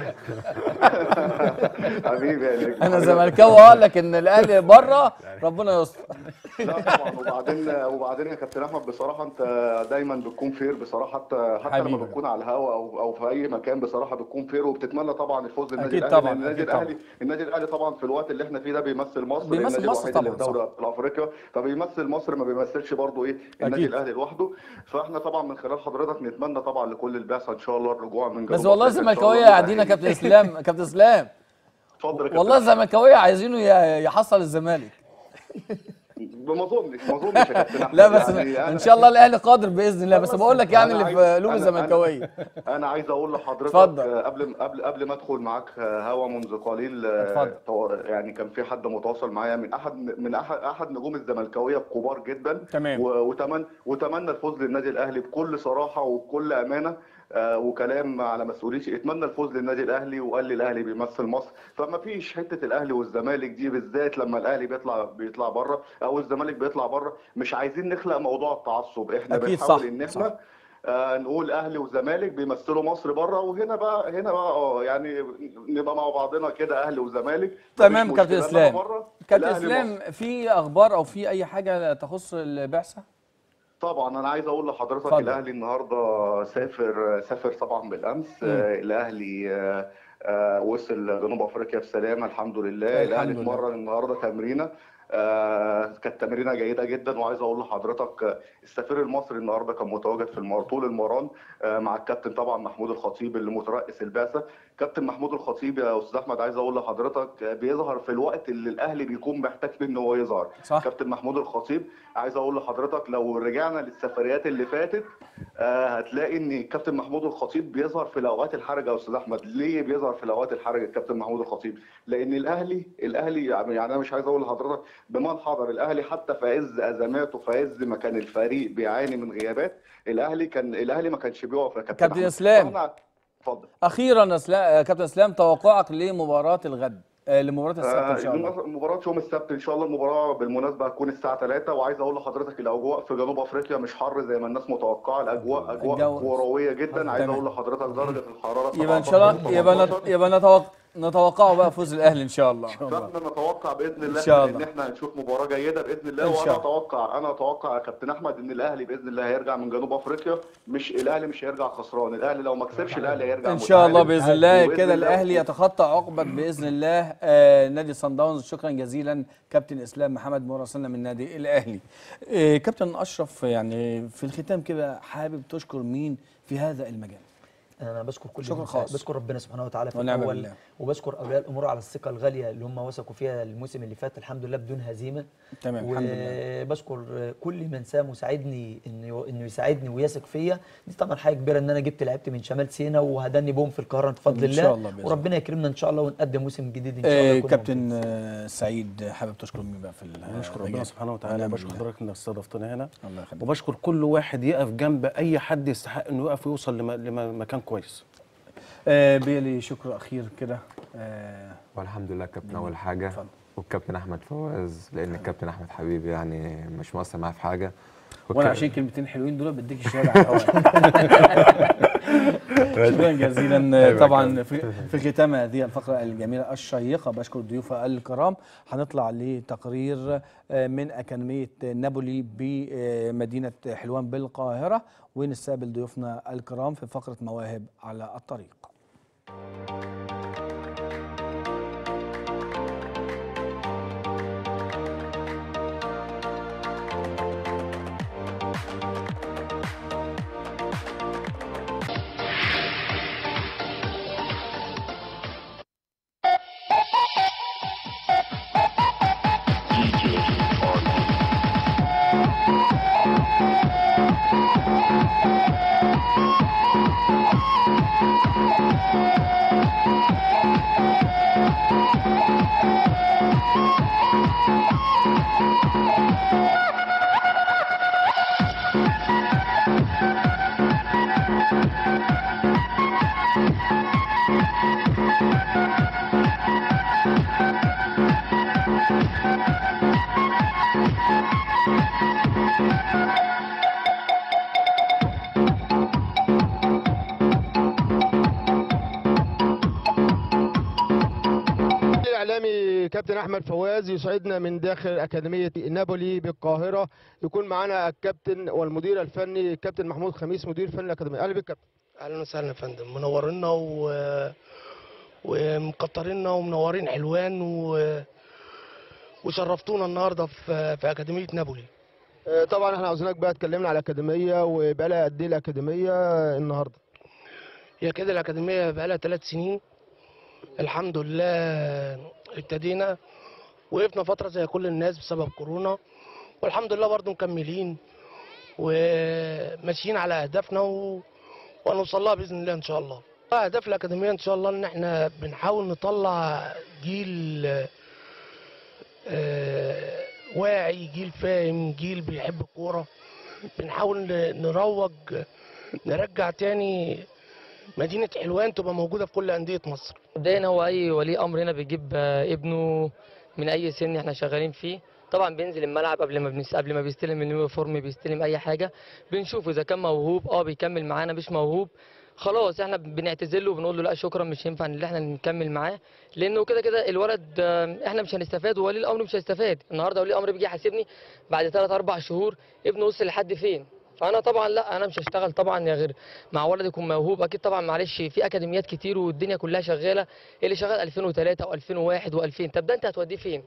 حبيبي يعني انا زملكاوي اه لكن الاهلي بره ربنا يستر لا طبعا وبعدين وبعدين يا كابتن احمد بصراحه انت دايما بتكون فير بصراحه حتى حتى لما حبيبي. بتكون على الهوا او او في اي مكان بصراحه بتكون فير وبتتمنى طبعا الفوز للنادي أكيد الاهلي طبعاً، لأن النادي أكيد طبعاً. الاهلي النادي الاهلي طبعا في الوقت اللي احنا فيه ده بيمثل مصر بيمثل النادي مصر الوحيد اللي في طبعاً، دوري ابطال افريقيا فبيمثل مصر ما بيمثلش برضه ايه النادي أكيد. الاهلي لوحده فاحنا طبعا من خلال حضرتك نتمنى طبعا لكل البعثه ان شاء الله الرجوع من بس جنوب والله أفريقيا إن شاء الزملكاويه الله قاعدين يا كابتن اسلام كابتن اسلام اتفضل يا كابتن والله الزملكاويه عايزينه ي- يحصل الزمالك ما اظنش ما اظنش يا كابتن احمد لا بس يعني أنا- ان شاء الله الاهلي قادر باذن الله بس بقول لك يعني أنا اللي في عايز- قلوب أنا- الزملكاويه انا عايز اقول لحضرتك اتفضل. آه، قبل قبل قبل ما ادخل معاك آه، هوا منذ قليل آه، اتفضل. تو- يعني كان في حد متواصل معايا من احد من احد احد نجوم الزملكاويه الكبار جدا تمام. وتمنى وتمنى الفوز للنادي الاهلي بكل صراحه وبكل امانه آه، وكلام على مسؤوليتي اتمنى الفوز للنادي الاهلي وقال لي الاهلي بيمثل مصر فما فيش حته الاهلي والزمالك دي بالذات لما الاهلي بيطلع بيطلع بره او الزمالك بيطلع بره مش عايزين نخلق موضوع التعصب احنا أكيد بنحاول صح، ان صح. احنا آه نقول اهلي وزمالك بيمثلوا مصر بره وهنا بقى هنا بقى اه يعني نبقى مع بعضنا كده اهلي وزمالك تمام مفيش كابتن مشكلة، إنما اسلام بره كابتن الأهلي اسلام مصر. في اخبار او في اي حاجه تخص البعثه طبعا انا عايز اقول لحضرتك اتفضل. الاهلي النهارده سافر سافر طبعا بالامس مم. آه، الاهلي آه، آه، وصل جنوب افريقيا بسلامه الحمد لله الحمد الاهلي لله. اتمرن النهارده تمرينه آه، كانت تمرينه جيده جدا وعايز اقول لحضرتك آه، السفير المصري النهارده كان متواجد في المر طول المران آه، مع الكابتن طبعا محمود الخطيب اللي مترأس البعثه كابتن محمود الخطيب يا استاذ احمد عايز اقول لحضرتك آه، بيظهر في الوقت اللي الاهلي بيكون محتاج فيه ان هو يظهر صح. كابتن محمود الخطيب عايز اقول لحضرتك لو رجعنا للسفريات اللي فاتت آه، هتلاقي ان كابتن محمود الخطيب بيظهر في الاوقات الحرجه يا استاذ احمد ليه بيظهر في الاوقات الحرجه الكابتن محمود الخطيب لان الاهلي الاهلي يعني يعني انا مش عايز اقول لحضرتك بمن حضر الاهلي حتى في عز ازماته في عز ما كان الفريق بيعاني من غيابات الاهلي كان الاهلي ما كانش بيقف يا كابتن كابتن أحمد. إسلام. فإحنا- اتفضل اخيرا أسلا... كابتن اسلام توقعك لمباراه الغد آه، لمباراه السبت ان شاء الله آه، مباراة يوم السبت ان شاء الله المباراة بالمناسبة هتكون الساعة 3 وعايز اقول لحضرتك الاجواء في جنوب افريقيا مش حر زي ما الناس متوقعة الاجواء اجواء الجو- كروية جدا عايز تمام. اقول لحضرتك درجة الحرارة يبقى ان شاء الله 17 يبقى 18. نت... يبقى نتوقع نتوقعه بقى فوز الاهلي ان شاء الله فاحنا نتوقع باذن الله إن شاء ان الله. احنا هنشوف مباراه جيده باذن الله إن شاء وانا الله. اتوقع انا اتوقع يا كابتن احمد ان الاهلي باذن الله هيرجع من جنوب افريقيا مش الاهلي مش هيرجع خسران الاهلي لو ما كسبش الاهلي هيرجع ان شاء الله متعادل. باذن الله وبإذن كده الله الاهلي يتخطى عقبه باذن الله آه نادي صن داونز شكرا جزيلا كابتن اسلام محمد مراسلنا من نادي الاهلي آه كابتن اشرف يعني في الختام كده حابب تشكر مين في هذا المجال انا بشكر كل شكر الناس- خاص. بشكر ربنا سبحانه وتعالى في ونعم الاول بالله. وبشكر اولياء الامور على الثقه الغاليه اللي هم وثقوا فيها الموسم اللي فات الحمد لله بدون هزيمه تمام الحمد لله وبشكر كل من ساهم وساعدني انه انه يساعدني ويثق فيا دي طبعا حاجه كبيره ان انا جبت لعيبتي من شمال سينا وهداني بهم في القاهره بفضل إن الله شاء الله بإذن وربنا يكرمنا ان شاء الله ونقدم موسم جديد ان شاء الله آه يكون كابتن آه سعيد حابب تشكر مين بقى في ال- بشكر المجال؟ ربنا سبحانه وتعالى ونعم بشكر بالله. حضرتك انك استضفتني هنا الله يخليك وبشكر كل واحد يقف جنب اي حد يستحق انه يقف ويوصل لم- لمكان كويس آه بيلي شكر اخير كده آه والحمد لله كابتن جميل. اول حاجه اتفضل. والكابتن احمد فواز لان الكابتن احمد حبيبي يعني مش مقصر معايا في حاجه وانا والك- عشان كلمتين حلوين دول بديك الشهاده على الهواء شكرا جزيلا أيوة طبعا كده. في في ختام هذه الفقره الجميله الشيقه بشكر ضيوف الكرام هنطلع لتقرير آه، من اكاديميه نابولي بمدينه حلوان بالقاهره ونستقبل ضيوفنا الكرام في فقره مواهب على الطريق الاعلامي كابتن احمد فواز يسعدنا من داخل اكاديميه نابولي بالقاهره يكون معنا الكابتن والمدير الفني الكابتن محمود خميس مدير فني الاكاديميه اهلا بك كابتن اهلا وسهلا يا فندم منورينا و... ومكتريننا ومنورين حلوان و... وشرفتونا النهارده في في اكاديميه نابولي آه، طبعا احنا عاوزينك بقى تكلمنا على الاكاديميه وبقالها قد ايه الاكاديميه النهارده هي كده الاكاديميه بقالها ثلاث سنين الحمد لله ابتدينا وقفنا فتره زي كل الناس بسبب كورونا والحمد لله برضو مكملين وماشيين على اهدافنا و... وهنوصل لها باذن الله ان شاء الله اهداف الاكاديميه ان شاء الله ان احنا بنحاول نطلع جيل آه، واعي جيل فاهم جيل بيحب الكوره بنحاول ن- نروج نرجع تاني مدينه حلوان تبقى موجوده في كل انديه مصر مبدئيا هو اي ولي امر هنا بيجيب آه، ابنه من اي سن احنا شغالين فيه طبعا بينزل الملعب قبل ما بنس... قبل ما بيستلم اليونيفورم بيستلم اي حاجه بنشوف اذا كان موهوب اه بيكمل معانا مش موهوب خلاص احنا بنعتذر له وبنقول له لا شكرا مش ينفع ان احنا نكمل معاه لانه كده كده الولد آه، احنا مش هنستفاد وولي الامر مش هيستفاد النهارده ولي الامر بيجي يحاسبني بعد 3 4 شهور ابنه وصل لحد فين فانا طبعا لا انا مش هشتغل طبعا يا غير مع ولد يكون موهوب اكيد طبعا معلش في اكاديميات كتير والدنيا كلها شغاله اللي شغال 2003 و2001 و2000 طب ده انت هتوديه فين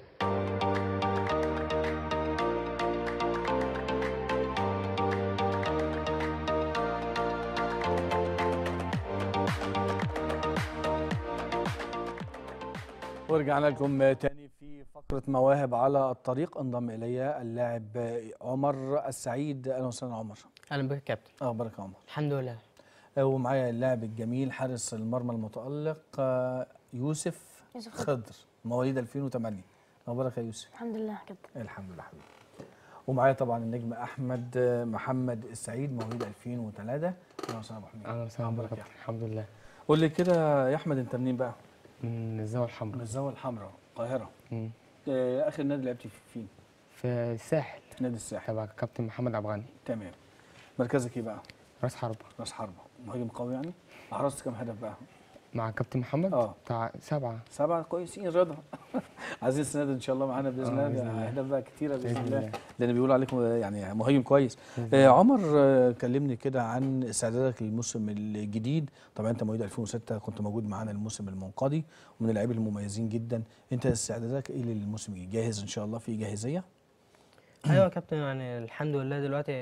ورجعنا لكم تاني في فقرة مواهب على الطريق انضم إلي اللاعب عمر السعيد أهلا وسهلا عمر اهلا بك يا كابتن أخبارك يا عمر الحمد لله ومعايا اللاعب الجميل حارس المرمى المتألق آه، يوسف يوسف خضر مواليد 2008 أخبارك يا يوسف الحمد لله يا كابتن الحمد لله حبيبي ومعايا طبعا النجم أحمد آه، محمد السعيد مواليد 2003 أهلا وسهلا أبو حميد اهلا وسهلا أخبارك بك يا أحمد؟ الحمد لله قول لي كده يا أحمد أنت منين بقى؟ من الزاويه الحمراء من الزاوية الحمراء القاهرة مم. آه، آخر نادي لعبت فين؟ في الساحل نادي الساحل تبع كابتن محمد عبد الغني تمام مركزك ايه بقى؟ راس حربة راس حربة مهاجم قوي يعني؟ حرزت كام هدف بقى؟ مع كابتن محمد اه بتاع سبعة سبعة كويسين رضا عايزين السنة دي ان شاء الله معانا باذن آه، الله بإذن الله. اهداف بقى كتيرة باذن بإذن الله الله. لان بيقولوا عليكم يعني مهاجم كويس بإذن آه الله. عمر آه كلمني كده عن استعدادك للموسم الجديد طبعا انت مواليد 2006 كنت موجود معانا الموسم المنقضي ومن اللاعبين المميزين جدا انت استعدادك ايه للموسم الجديد جاهز ان شاء الله في جاهزية ايوه يا كابتن يعني الحمد لله دلوقتي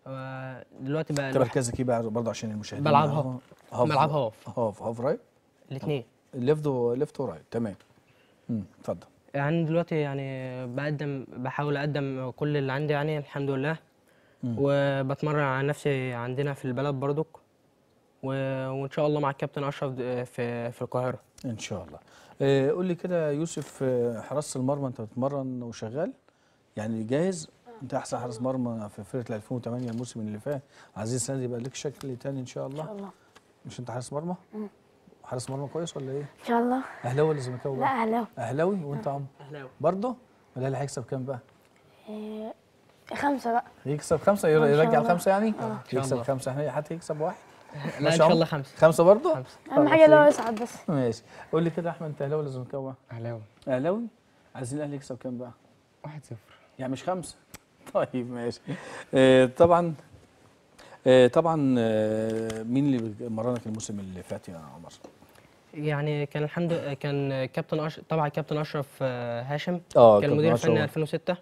هو دلوقتي بقى انت الواحد- مركزك ايه بقى برضه عشان المشاهدين بلعب يعرفوا؟ هاف. بلعب هاف. هاف هاف رايت الاثنين ليفت و ليفت ورايت تمام امم اتفضل يعني دلوقتي يعني بقدم بحاول اقدم كل اللي عندي يعني الحمد لله مم. وبتمرن على نفسي عندنا في البلد برضك و... وان شاء الله مع الكابتن اشرف د- في في القاهره ان شاء الله آه، قول لي كده يا يوسف آه، حراسه المرمى انت بتتمرن وشغال يعني جاهز انت احسن حارس مرمى في فرقه 2008 الموسم اللي فات عايزين السنه دي يبقى لك شكل تاني ان شاء الله ان شاء الله مش انت حارس مرمى مم. حارس مرمى كويس ولا ايه ان شاء الله اهلاوي ولا زملكاوي لا بقى؟ اهلاوي اهلاوي وانت عم اهلاوي برضه ولا اللي هيكسب كام بقى إيه، خمسة بقى يكسب خمسة إن شاء يرجع الله. الخمسة يعني؟ آه. إن شاء يكسب الله. خمسة احنا حد يكسب واحد؟ لا، ماشي إن يا شاء عم؟ الله خمسة. خمسة برضه؟ اهم حاجة اللي هو يصعد بس ماشي قول لي كده يا احمد انت اهلاوي ولا زملكاوي؟ اهلاوي اهلاوي؟ عايزين الاهلي يكسب كام بقى؟ 1-0 يعني مش خمسة طيب ماشي آه طبعا آه طبعا آه مين اللي مرنك الموسم اللي فات يا عمر؟ يعني كان الحمد كان كابتن أش... طبعا كابتن اشرف آه، هاشم آه، كان كابتن مدير أشرف. فني 2006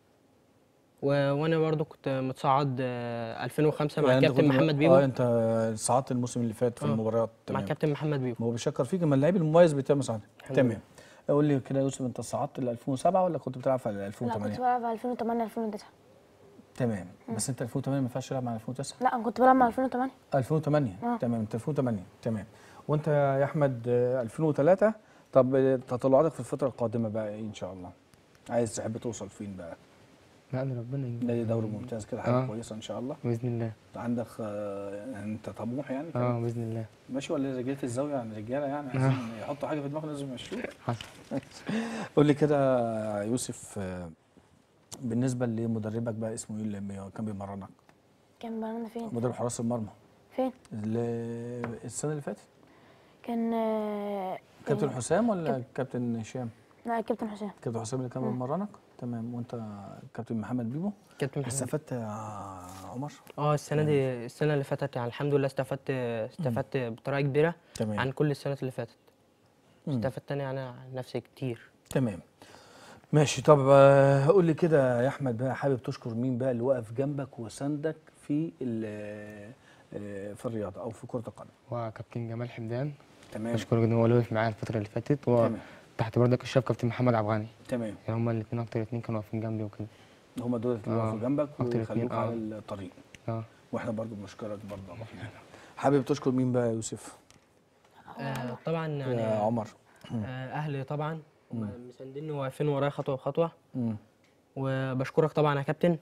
و... وانا برضو كنت متصعد آه، 2005 مع يعني أنت كابتن كنت- محمد بيبو اه انت صعدت الموسم اللي فات في آه، المباريات مع تمام كابتن محمد بيبو ما هو بيشكر فيك اما اللعيب المميز بيتم صعد الحمد تمام لله. قول لي كده يا يوسف انت صعدت ل 2007 ولا كنت بتلعب في لا كنت 2008 بلعب 2008 2009 تمام بس انت 2008 ما ينفعش تلعب مع 2009 لا انا كنت بلعب مع 2008 2008 آه. تمام انت 2008 تمام وانت يا احمد آه، 2003 طب آه، تطلعاتك في الفتره القادمه بقى ايه ان شاء الله عايز تحب توصل فين بقى لا ده ربنا يجيب نادي دوري ممتاز كده حاجه آه. كويسه ان شاء الله باذن الله عندك آه، يعني انت طموح يعني كده؟ اه باذن الله ماشي ولا رجاله الزاويه يعني رجاله يعني آه. عايزين يحطوا حاجه في دماغهم لازم يمشوه حصل قول لي كده يا يوسف آه، بالنسبه لمدربك بقى اسمه ايه اللي بي- كان بيمرنك كان بلعبنا فين مدرب حراس المرمى فين ال- السنه اللي فاتت كان آه، كابتن كان- حسام ولا كاب- كابتن هشام لا كابتن حسام كابتن حسام اللي كان مم. بيمرنك تمام وانت كابتن محمد بيبو كابتن محمد استفدت يا عمر اه السنه دي السنه اللي فاتت يعني الحمد لله استفدت استفدت بطريقه كبيره تمام. عن كل السنوات اللي فاتت مم. استفدت انا يعني عن نفسي كتير تمام ماشي طب آه، قول لي كده يا احمد بقى حابب تشكر مين بقى اللي وقف جنبك وساندك في ال- آه، في الرياضه او في كره القدم وكابتن جمال حمدان تمام. بشكره جدا هو اللي وقف معايا الفتره اللي فاتت تمام. وتحت برضك الشاف كابتن محمد عبغاني تمام يعني هما الاثنين اكتر اثنين كانوا واقفين جنبي وكده هم دول اللي آه، وقفوا جنبك أكتر اتنين، ويخلوك آه. على الطريق اه واحنا برضو بنشكرك برضو يا أبو حميد. حابب تشكر مين بقى يا يوسف آه طبعا يعني يا عمر آه اهلي طبعا هم مسانديني واقفين ورايا خطوه بخطوه مم. وبشكرك طبعا يا كابتن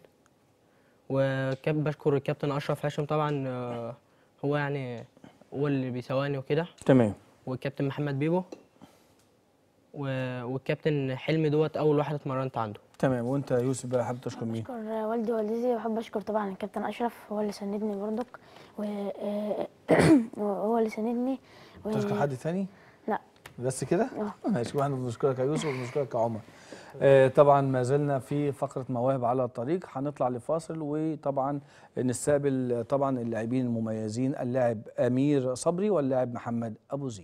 وبشكر الكابتن اشرف هاشم طبعا آه، هو يعني هو اللي بيسواني وكده تمام والكابتن محمد بيبو و- والكابتن حلمي دوت اول واحد اتمرنت عنده تمام وانت يا يوسف بقى حابب تشكر مين بشكر والدي ووالدتي وبحب اشكر طبعا الكابتن اشرف هو اللي ساندني برضك و آه، هو اللي ساندني و... تشكر حد تاني لا بس كده اه ماشي واحنا بنشكرك يا يوسف وبنشكرك يا عمر آه، طبعا ما زلنا في فقره مواهب على الطريق هنطلع لفاصل وطبعا نستقبل طبعا اللاعبين المميزين اللاعب امير صبري واللاعب محمد ابو زيد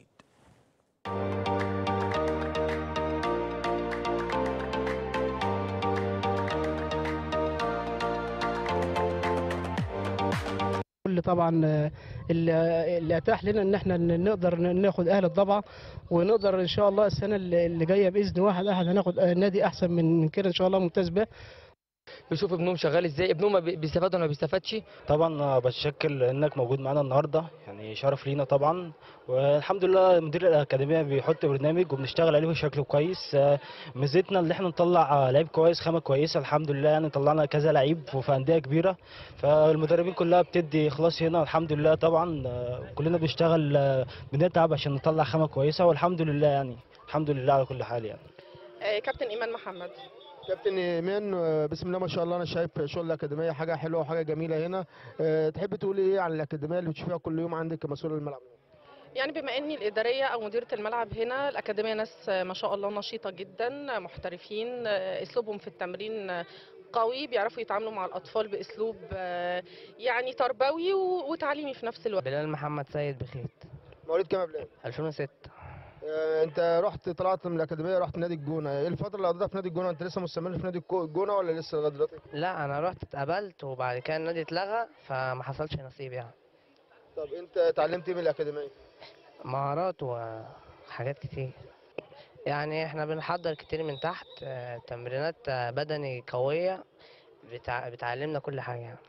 كل طبعا آه، اللي اللي اتاح لنا ان احنا ن- نقدر ن- ناخد اهل الضبع ونقدر ان شاء الله السنه اللي اللي جايه باذن واحد احد هناخد آه، نادي احسن من من كده ان شاء الله ممتاز به بيشوف ابنهم شغال ازاي ابنهم ما بي- بيستفاد ولا ما بيستفادش طبعا آه، بتشكر انك موجود معانا النهارده يعني شرف لينا طبعا والحمد لله مدير الاكاديميه بيحط برنامج وبنشتغل عليه بشكل كويس آه، ميزتنا اللي احنا نطلع آه، لعيب كويس خامه كويسه الحمد لله يعني طلعنا كذا لعيب في انديه كبيره فالمدربين كلها بتدي اخلاص هنا الحمد لله طبعا آه، كلنا بنشتغل آه، بنتعب عشان نطلع خامه كويسه والحمد لله يعني الحمد لله على كل حال يعني آه، كابتن ايمان محمد كابتن ايمان آه، بسم الله ما شاء الله انا شايف شغل الاكاديميه حاجه حلوه وحاجه جميله هنا آه، تحب تقولي ايه عن الاكاديميه اللي بتشوفيها كل يوم عندك كمسؤول الملعب يعني بما اني الاداريه او مديره الملعب هنا الاكاديميه ناس آه، ما شاء الله نشيطه جدا آه، محترفين آه، اسلوبهم في التمرين آه، قوي بيعرفوا يتعاملوا مع الاطفال باسلوب آه، يعني تربوي و- وتعليمي في نفس الوقت بلال محمد سيد بخيت مواليد كام يا بلال 2006 آه، انت رحت طلعت من الاكاديميه رحت نادي الجونه ايه الفتره اللي قضيتها في نادي الجونه انت لسه مستمر في نادي الكو- الجونه ولا لسه لغايه دلوقتي لا انا رحت اتقبلت وبعد كده النادي اتلغى فما حصلش نصيب يعني طب انت اتعلمت ايه من الاكاديميه مهارات وحاجات كتير يعني احنا بنحضر كتير من تحت آه، تمرينات آه، بدني قوية بتع... بتعلمنا كل حاجة يعني.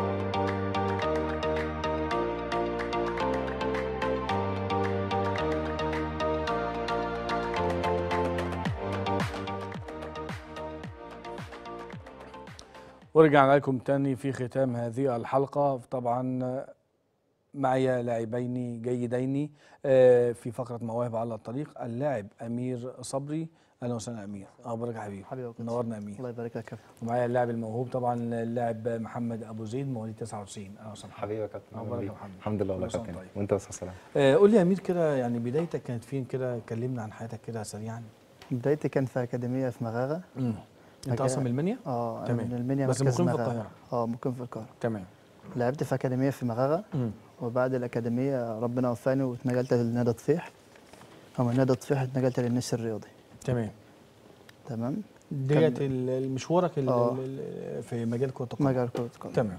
ورجعنا لكم تاني في ختام هذه الحلقة طبعا معي لاعبين جيدين آه، في فقرة مواهب على الطريق اللاعب أمير صبري أهلا وسهلا أمير أخبارك يا حبيبي حبيبي نورنا أمير الله يبارك لك يا كابتن ومعايا اللاعب الموهوب طبعا اللاعب محمد أبو زيد مواليد 99 أهلا وسهلا حبيبي يا كابتن أخبارك يا حبيبي. محمد الحمد لله والله كل سنة كابتن طيب. وانت بس السلام آه، قول لي يا أمير كده يعني بدايتك كانت فين كده كلمنا عن حياتك كده سريعا بدايتي كان في أكاديمية في مغاغة مم. أنت أصلا من المنيا؟ اه أنا تمام. من المنيا بس مركز مقيم في مغاغة. القاهرة. اه مقيم في القاهرة تمام لعبت في أكاديمية في مغاغة مم. وبعد الأكاديمية ربنا وفاني واتنقلت لنادي طفيح ومن نادي طفيح اتنقلت للنشر الرياضي تمام تمام ديت كان- ال- مشوارك ال- آه. ال- في مجال كرة القدم مجال كرة القدم تمام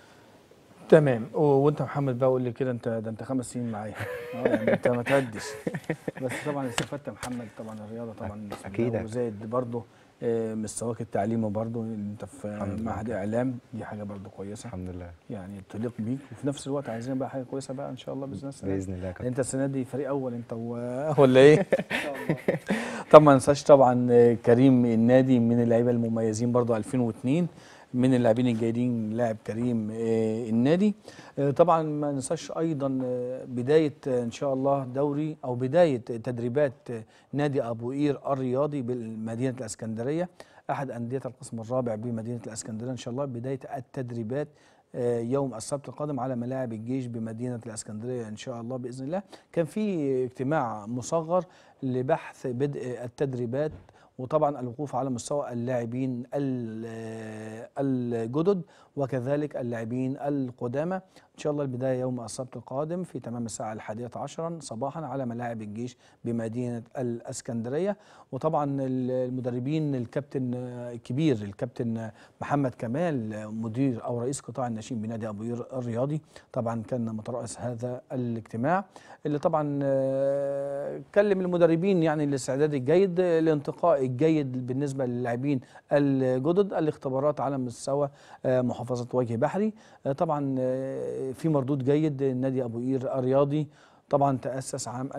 تمام و- وانت محمد بقى قول لي كده انت ده انت خمس سنين معايا اه يعني انت ما تعدش بس طبعا استفدت يا محمد طبعا الرياضه طبعا بسم أكيد. الله وزائد برضه آه، مستواك التعليمي برضه انت في الحمد لله. معهد اعلام دي حاجه برضه كويسه الحمد لله يعني تليق بيك وفي نفس الوقت عايزين بقى حاجه كويسه بقى ان شاء الله باذن الله السنة دي. باذن الله يا كابتن انت السنه دي فريق اول انت و... ولا ايه؟ طبعا ما ننساش طبعا آه، كريم النادي من اللعيبه المميزين برضو 2002 من اللاعبين الجيدين لاعب كريم آه، النادي آه، طبعا ما ننساش ايضا آه، بدايه آه، ان شاء الله دوري او بدايه تدريبات آه، نادي ابو قير الرياضي بمدينه الاسكندريه احد انديه القسم الرابع بمدينه الاسكندريه ان شاء الله بدايه التدريبات آه، يوم السبت القادم على ملاعب الجيش بمدينه الاسكندريه ان شاء الله باذن الله كان في اجتماع مصغر لبحث بدء التدريبات وطبعا الوقوف على مستوى اللاعبين ال- الجدد وكذلك اللاعبين القدامى ان شاء الله البدايه يوم السبت القادم في تمام الساعه الحادية عشرا صباحا على ملاعب الجيش بمدينه الاسكندريه وطبعا المدربين الكابتن الكبير الكابتن محمد كمال مدير او رئيس قطاع الناشئين بنادي ابو قير الرياضي طبعا كان مترأس هذا الاجتماع اللي طبعا آه، كلم المدربين يعني الاستعداد الجيد الانتقاء الجيد بالنسبه للاعبين الجدد الاختبارات على مستوى آه، محافظه وجه بحري آه، طبعا آه، في مردود جيد نادي ابو قير الرياضي طبعا تأسس عام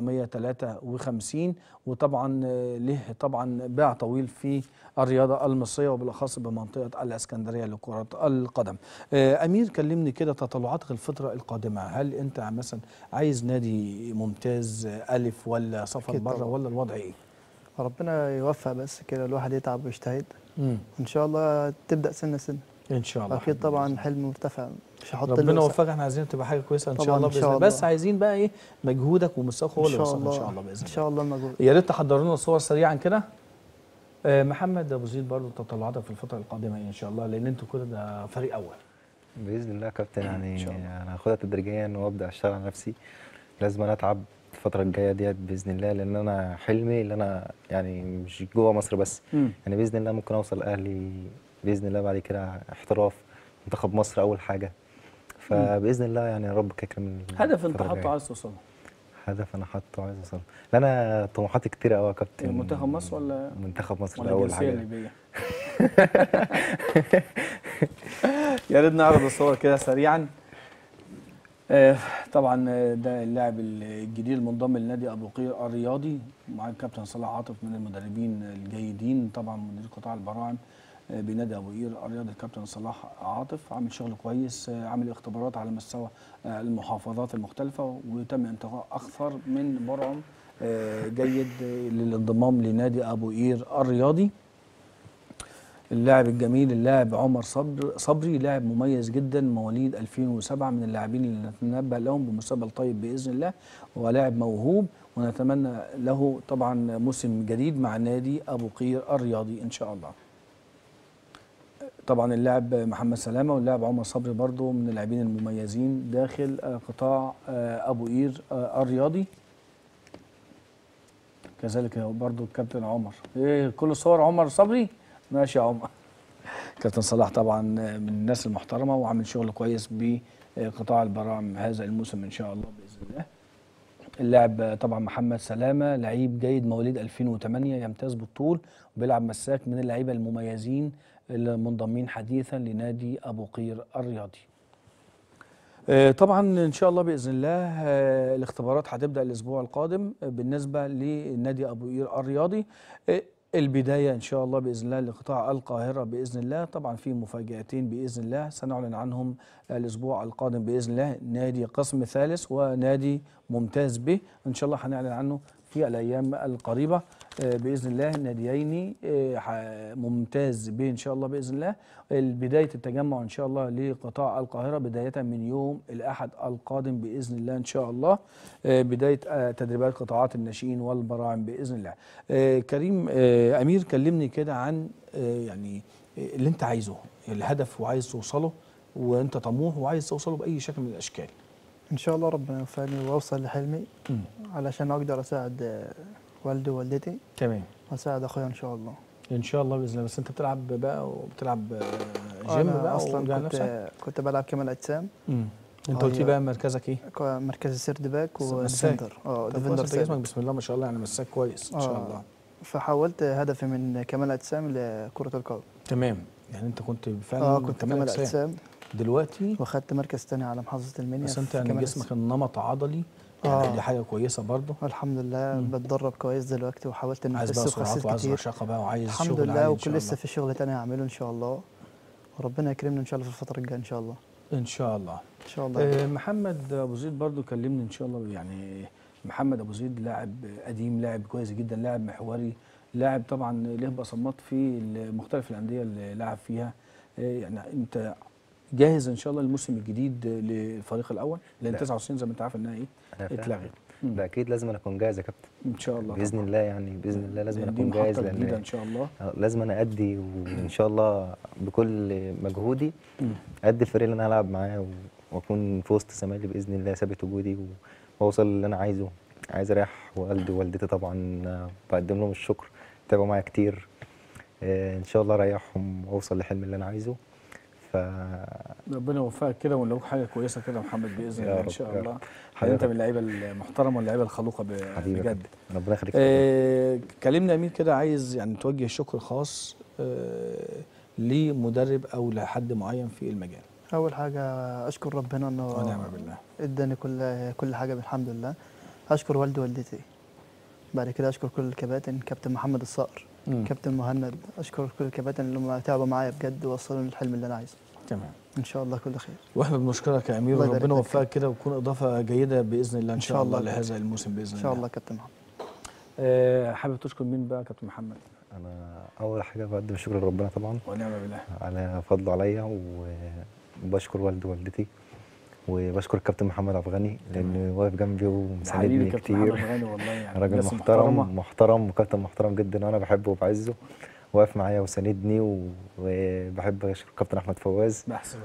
1953 وطبعا آه، له طبعا باع طويل في الرياضة المصرية وبالأخص بمنطقة الإسكندرية لكرة القدم آه، أمير كلمني كده تطلعاتك الفترة القادمة هل أنت مثلا عايز نادي ممتاز آه، ألف ولا سفر أكيد بره طبعاً. ولا الوضع إيه؟ ربنا يوفق بس كده الواحد يتعب ويجتهد مم. ان شاء الله تبدا سنه سنه إن شاء الله اكيد طبعا حلم مرتفع مش هحط ربنا له يوفقك احنا عايزين تبقى حاجه كويسه ان شاء طبعاً الله إن باذن شاء الله بس الله. عايزين بقى ايه مجهودك ومستواك هو ان اللي شاء يوصلنا الله ان شاء الله باذن ان الله شاء الله المجهود يا ريت تحضر لنا صور سريعا كده آه، محمد ابو زيد برضه تطلعاتك في الفتره القادمه إيه ان شاء الله لان انتوا كده ده فريق اول باذن الله يا كابتن يعني شاء الله. انا هاخدها تدريجيا وابدا اشتغل على نفسي لازم أنا اتعب الفتره الجايه ديت باذن الله لان انا حلمي اللي انا يعني مش جوه مصر بس مم. يعني باذن الله ممكن اوصل اهلي باذن الله بعد كده احتراف منتخب مصر اول حاجه فباذن الله يعني يا رب كده هدف انت حاطه عايز توصله هدف انا حاطه عايز اوصله لا انا طموحاتي كتير قوي يا كابتن منتخب مصر ولا منتخب مصر ولا ده اول الجنسيه حاجه الليبيه يا ريت نعرض الصور كده سريعا آه، طبعا آه، ده اللاعب الجديد المنضم لنادي ابو قير الرياضي مع الكابتن صلاح عاطف من المدربين الجيدين طبعا مدير قطاع البراعم آه، بنادي ابو قير الرياضي الكابتن صلاح عاطف عامل شغل كويس آه، عامل اختبارات على مستوى آه، المحافظات المختلفه وتم انتقاء اكثر من برعم آه، جيد آه، للانضمام لنادي ابو قير الرياضي اللاعب الجميل اللاعب عمر صبر صبري لاعب مميز جدا مواليد 2007 من اللاعبين اللي نتنبأ لهم بمستقبل طيب باذن الله هو لاعب موهوب ونتمنى له طبعا موسم جديد مع نادي ابو قير الرياضي ان شاء الله. طبعا اللاعب محمد سلامه واللاعب عمر صبري برضو من اللاعبين المميزين داخل آه، قطاع آه، ابو قير آه، الرياضي. كذلك برضو الكابتن عمر ايه كل صور عمر صبري ماشي يا عمر كابتن صلاح طبعا من الناس المحترمه وعامل شغل كويس بقطاع البراعم هذا الموسم ان شاء الله باذن الله اللاعب طبعا محمد سلامه لعيب جيد مواليد 2008 يمتاز بالطول وبيلعب مساك من اللعيبه المميزين المنضمين حديثا لنادي ابو قير الرياضي آه، طبعا ان شاء الله باذن الله آه، الاختبارات هتبدا الاسبوع القادم آه، بالنسبه لنادي ابو قير الرياضي آه، البدايه ان شاء الله باذن الله لقطاع القاهره باذن الله طبعا في مفاجاتين باذن الله سنعلن عنهم الاسبوع القادم باذن الله نادي قسم ثالث ونادي ممتاز به ان شاء الله هنعلن عنه في الايام القريبه آه، باذن الله ناديين آه، ح- ممتاز به ان شاء الله باذن الله بدايه التجمع ان شاء الله لقطاع القاهره بدايه من يوم الاحد القادم باذن الله ان شاء الله آه، بدايه آه، تدريبات قطاعات الناشئين والبراعم باذن الله آه، كريم آه، امير كلمني كده عن آه، يعني آه، اللي انت عايزه الهدف وعايز توصله وانت طموح وعايز توصله باي شكل من الاشكال ان شاء الله ربنا يوفقني واوصل لحلمي علشان اقدر اساعد آه، والدي ووالدتي تمام واساعد اخويا ان شاء الله ان شاء الله باذن الله بس انت بتلعب بقى وبتلعب آه، جيم أنا بقى اصلا وجع كنت نفسك كنت بلعب كمال اجسام مم. انت قلت لي هي- بقى مركزك ايه؟ ك- مركز سيرد باك مساك. وديفندر اه طب كويس، ديفندر انت جسمك ثابت. بسم الله ما شاء الله يعني مساك كويس ان شاء آه. الله فحولت هدفي من كمال اجسام لكرة القدم تمام يعني انت كنت فعلا اه كنت كمال اجسام دلوقتي واخدت مركز تاني على محافظة المنيا بس انت في يعني كمال جسمك النمط عضلي يعني آه. دي حاجه كويسه برضه الحمد لله بتدرب كويس دلوقتي وحاولت ان عايز بقى اخس سرعات وخسيت وعايز كتير رشاقه بقى وعايز الحمد شغل لله عالي ان وكل شاء لسه الله في شغل تاني هعمله ان شاء الله وربنا يكرمنا ان شاء الله في الفترة الجاية ان شاء الله ان شاء الله ان شاء الله آه محمد ابو زيد برضو كلمني ان شاء الله يعني محمد ابو زيد لاعب قديم لاعب كويس جدا لاعب محوري لاعب طبعا له بصمات في مختلف الانديه اللي لعب فيها آه يعني انت جاهز ان شاء الله للموسم الجديد للفريق الاول لان لا. 99 زي ما انت عارف انها ايه أنا فاهم. اتلغت ده اكيد لازم أنا اكون جاهز يا كابتن ان شاء الله باذن طبعاً. الله يعني باذن الله لازم لأن دي اكون جاهز محطة جديدة ان شاء الله آه، لازم انا ادي وان شاء الله بكل مجهودي مم. ادي الفريق اللي انا هلعب معاه و- واكون في وسط زمايلي باذن الله ثابت وجودي و- واوصل اللي انا عايزه عايز اريح والدي ووالدتي طبعا آه، بقدم لهم الشكر تعبوا معايا كتير آه، ان شاء الله اريحهم واوصل لحلمي اللي انا عايزه ف ربنا يوفقك كده ونلاقوك حاجه كويسه كده يا محمد باذن يا الله ان رب، شاء يا الله رب. حقيقة انت حبيبك. من اللعيبه المحترمه واللعيبه الخلوقه ب- حبيبي يا بجد كابتن. ربنا يخليك آه كلمنا امير كده عايز يعني توجه شكر خاص آه لمدرب او لحد معين في المجال اول حاجه اشكر ربنا انه ونعم بالله اداني كل كل حاجه بالحمد لله اشكر والدي ووالدتي بعد كده اشكر كل الكباتن كابتن محمد الصقر مم. كابتن مهند اشكر كل الكباتن اللي هم تعبوا معايا بجد ووصلوني الحلم اللي انا عايزه تمام ان شاء الله كل خير واحنا بنشكرك يا امير الله يبارك وربنا لك. يوفقك كده وتكون اضافه جيده باذن الله ان إن شاء شاء الله الله. لهذا الموسم باذن الله ان شاء الله كابتن محمد آه حابب تشكر مين بقى يا كابتن محمد انا اول حاجه بقدم الشكر لربنا طبعا ونعم بالله على فضله عليا وبشكر والدي ووالدتي وبشكر الكابتن محمد عبد لانه واقف جنبي حبيبي ومساندني كابتن محمد كتير غاني والله يعني راجل ناس محترم محترمة. محترم وكابتن محترم جدا وانا بحبه وبعزه واقف معايا وساندني و- وبحب اشكر الكابتن احمد فواز بحسب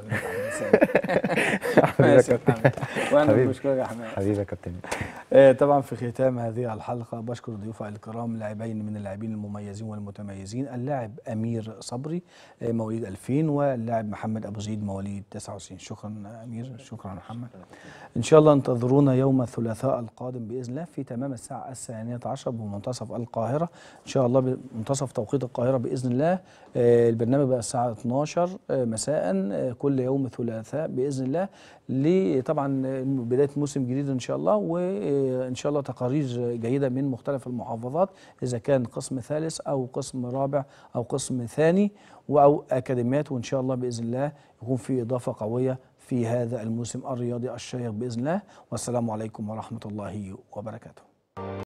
حبيبي يا ماشي يا كابتن محمد. وأنا حبيبي. بشكرك يا حماد. حبيبي يا كابتن آه، طبعا في ختام هذه الحلقة بشكر ضيوفي الكرام لاعبين من اللاعبين المميزين والمتميزين اللاعب أمير صبري آه، مواليد 2000 واللاعب محمد أبو زيد مواليد 99 شكرا أمير شكرا محمد إن شاء الله انتظرونا يوم الثلاثاء القادم بإذن الله في تمام الساعة الثانية عشر بمنتصف القاهرة إن شاء الله بمنتصف توقيت القاهرة بإذن الله آه، البرنامج بقى الساعة 12 آه، مساء آه، كل يوم ثلاثاء بإذن الله لطبعا بداية موسم جديد إن شاء الله وإن شاء الله تقارير جيدة من مختلف المحافظات إذا كان قسم ثالث أو قسم رابع أو قسم ثاني أو أكاديميات وإن شاء الله بإذن الله يكون في إضافة قوية في هذا الموسم الرياضي الشيق بإذن الله والسلام عليكم ورحمة الله وبركاته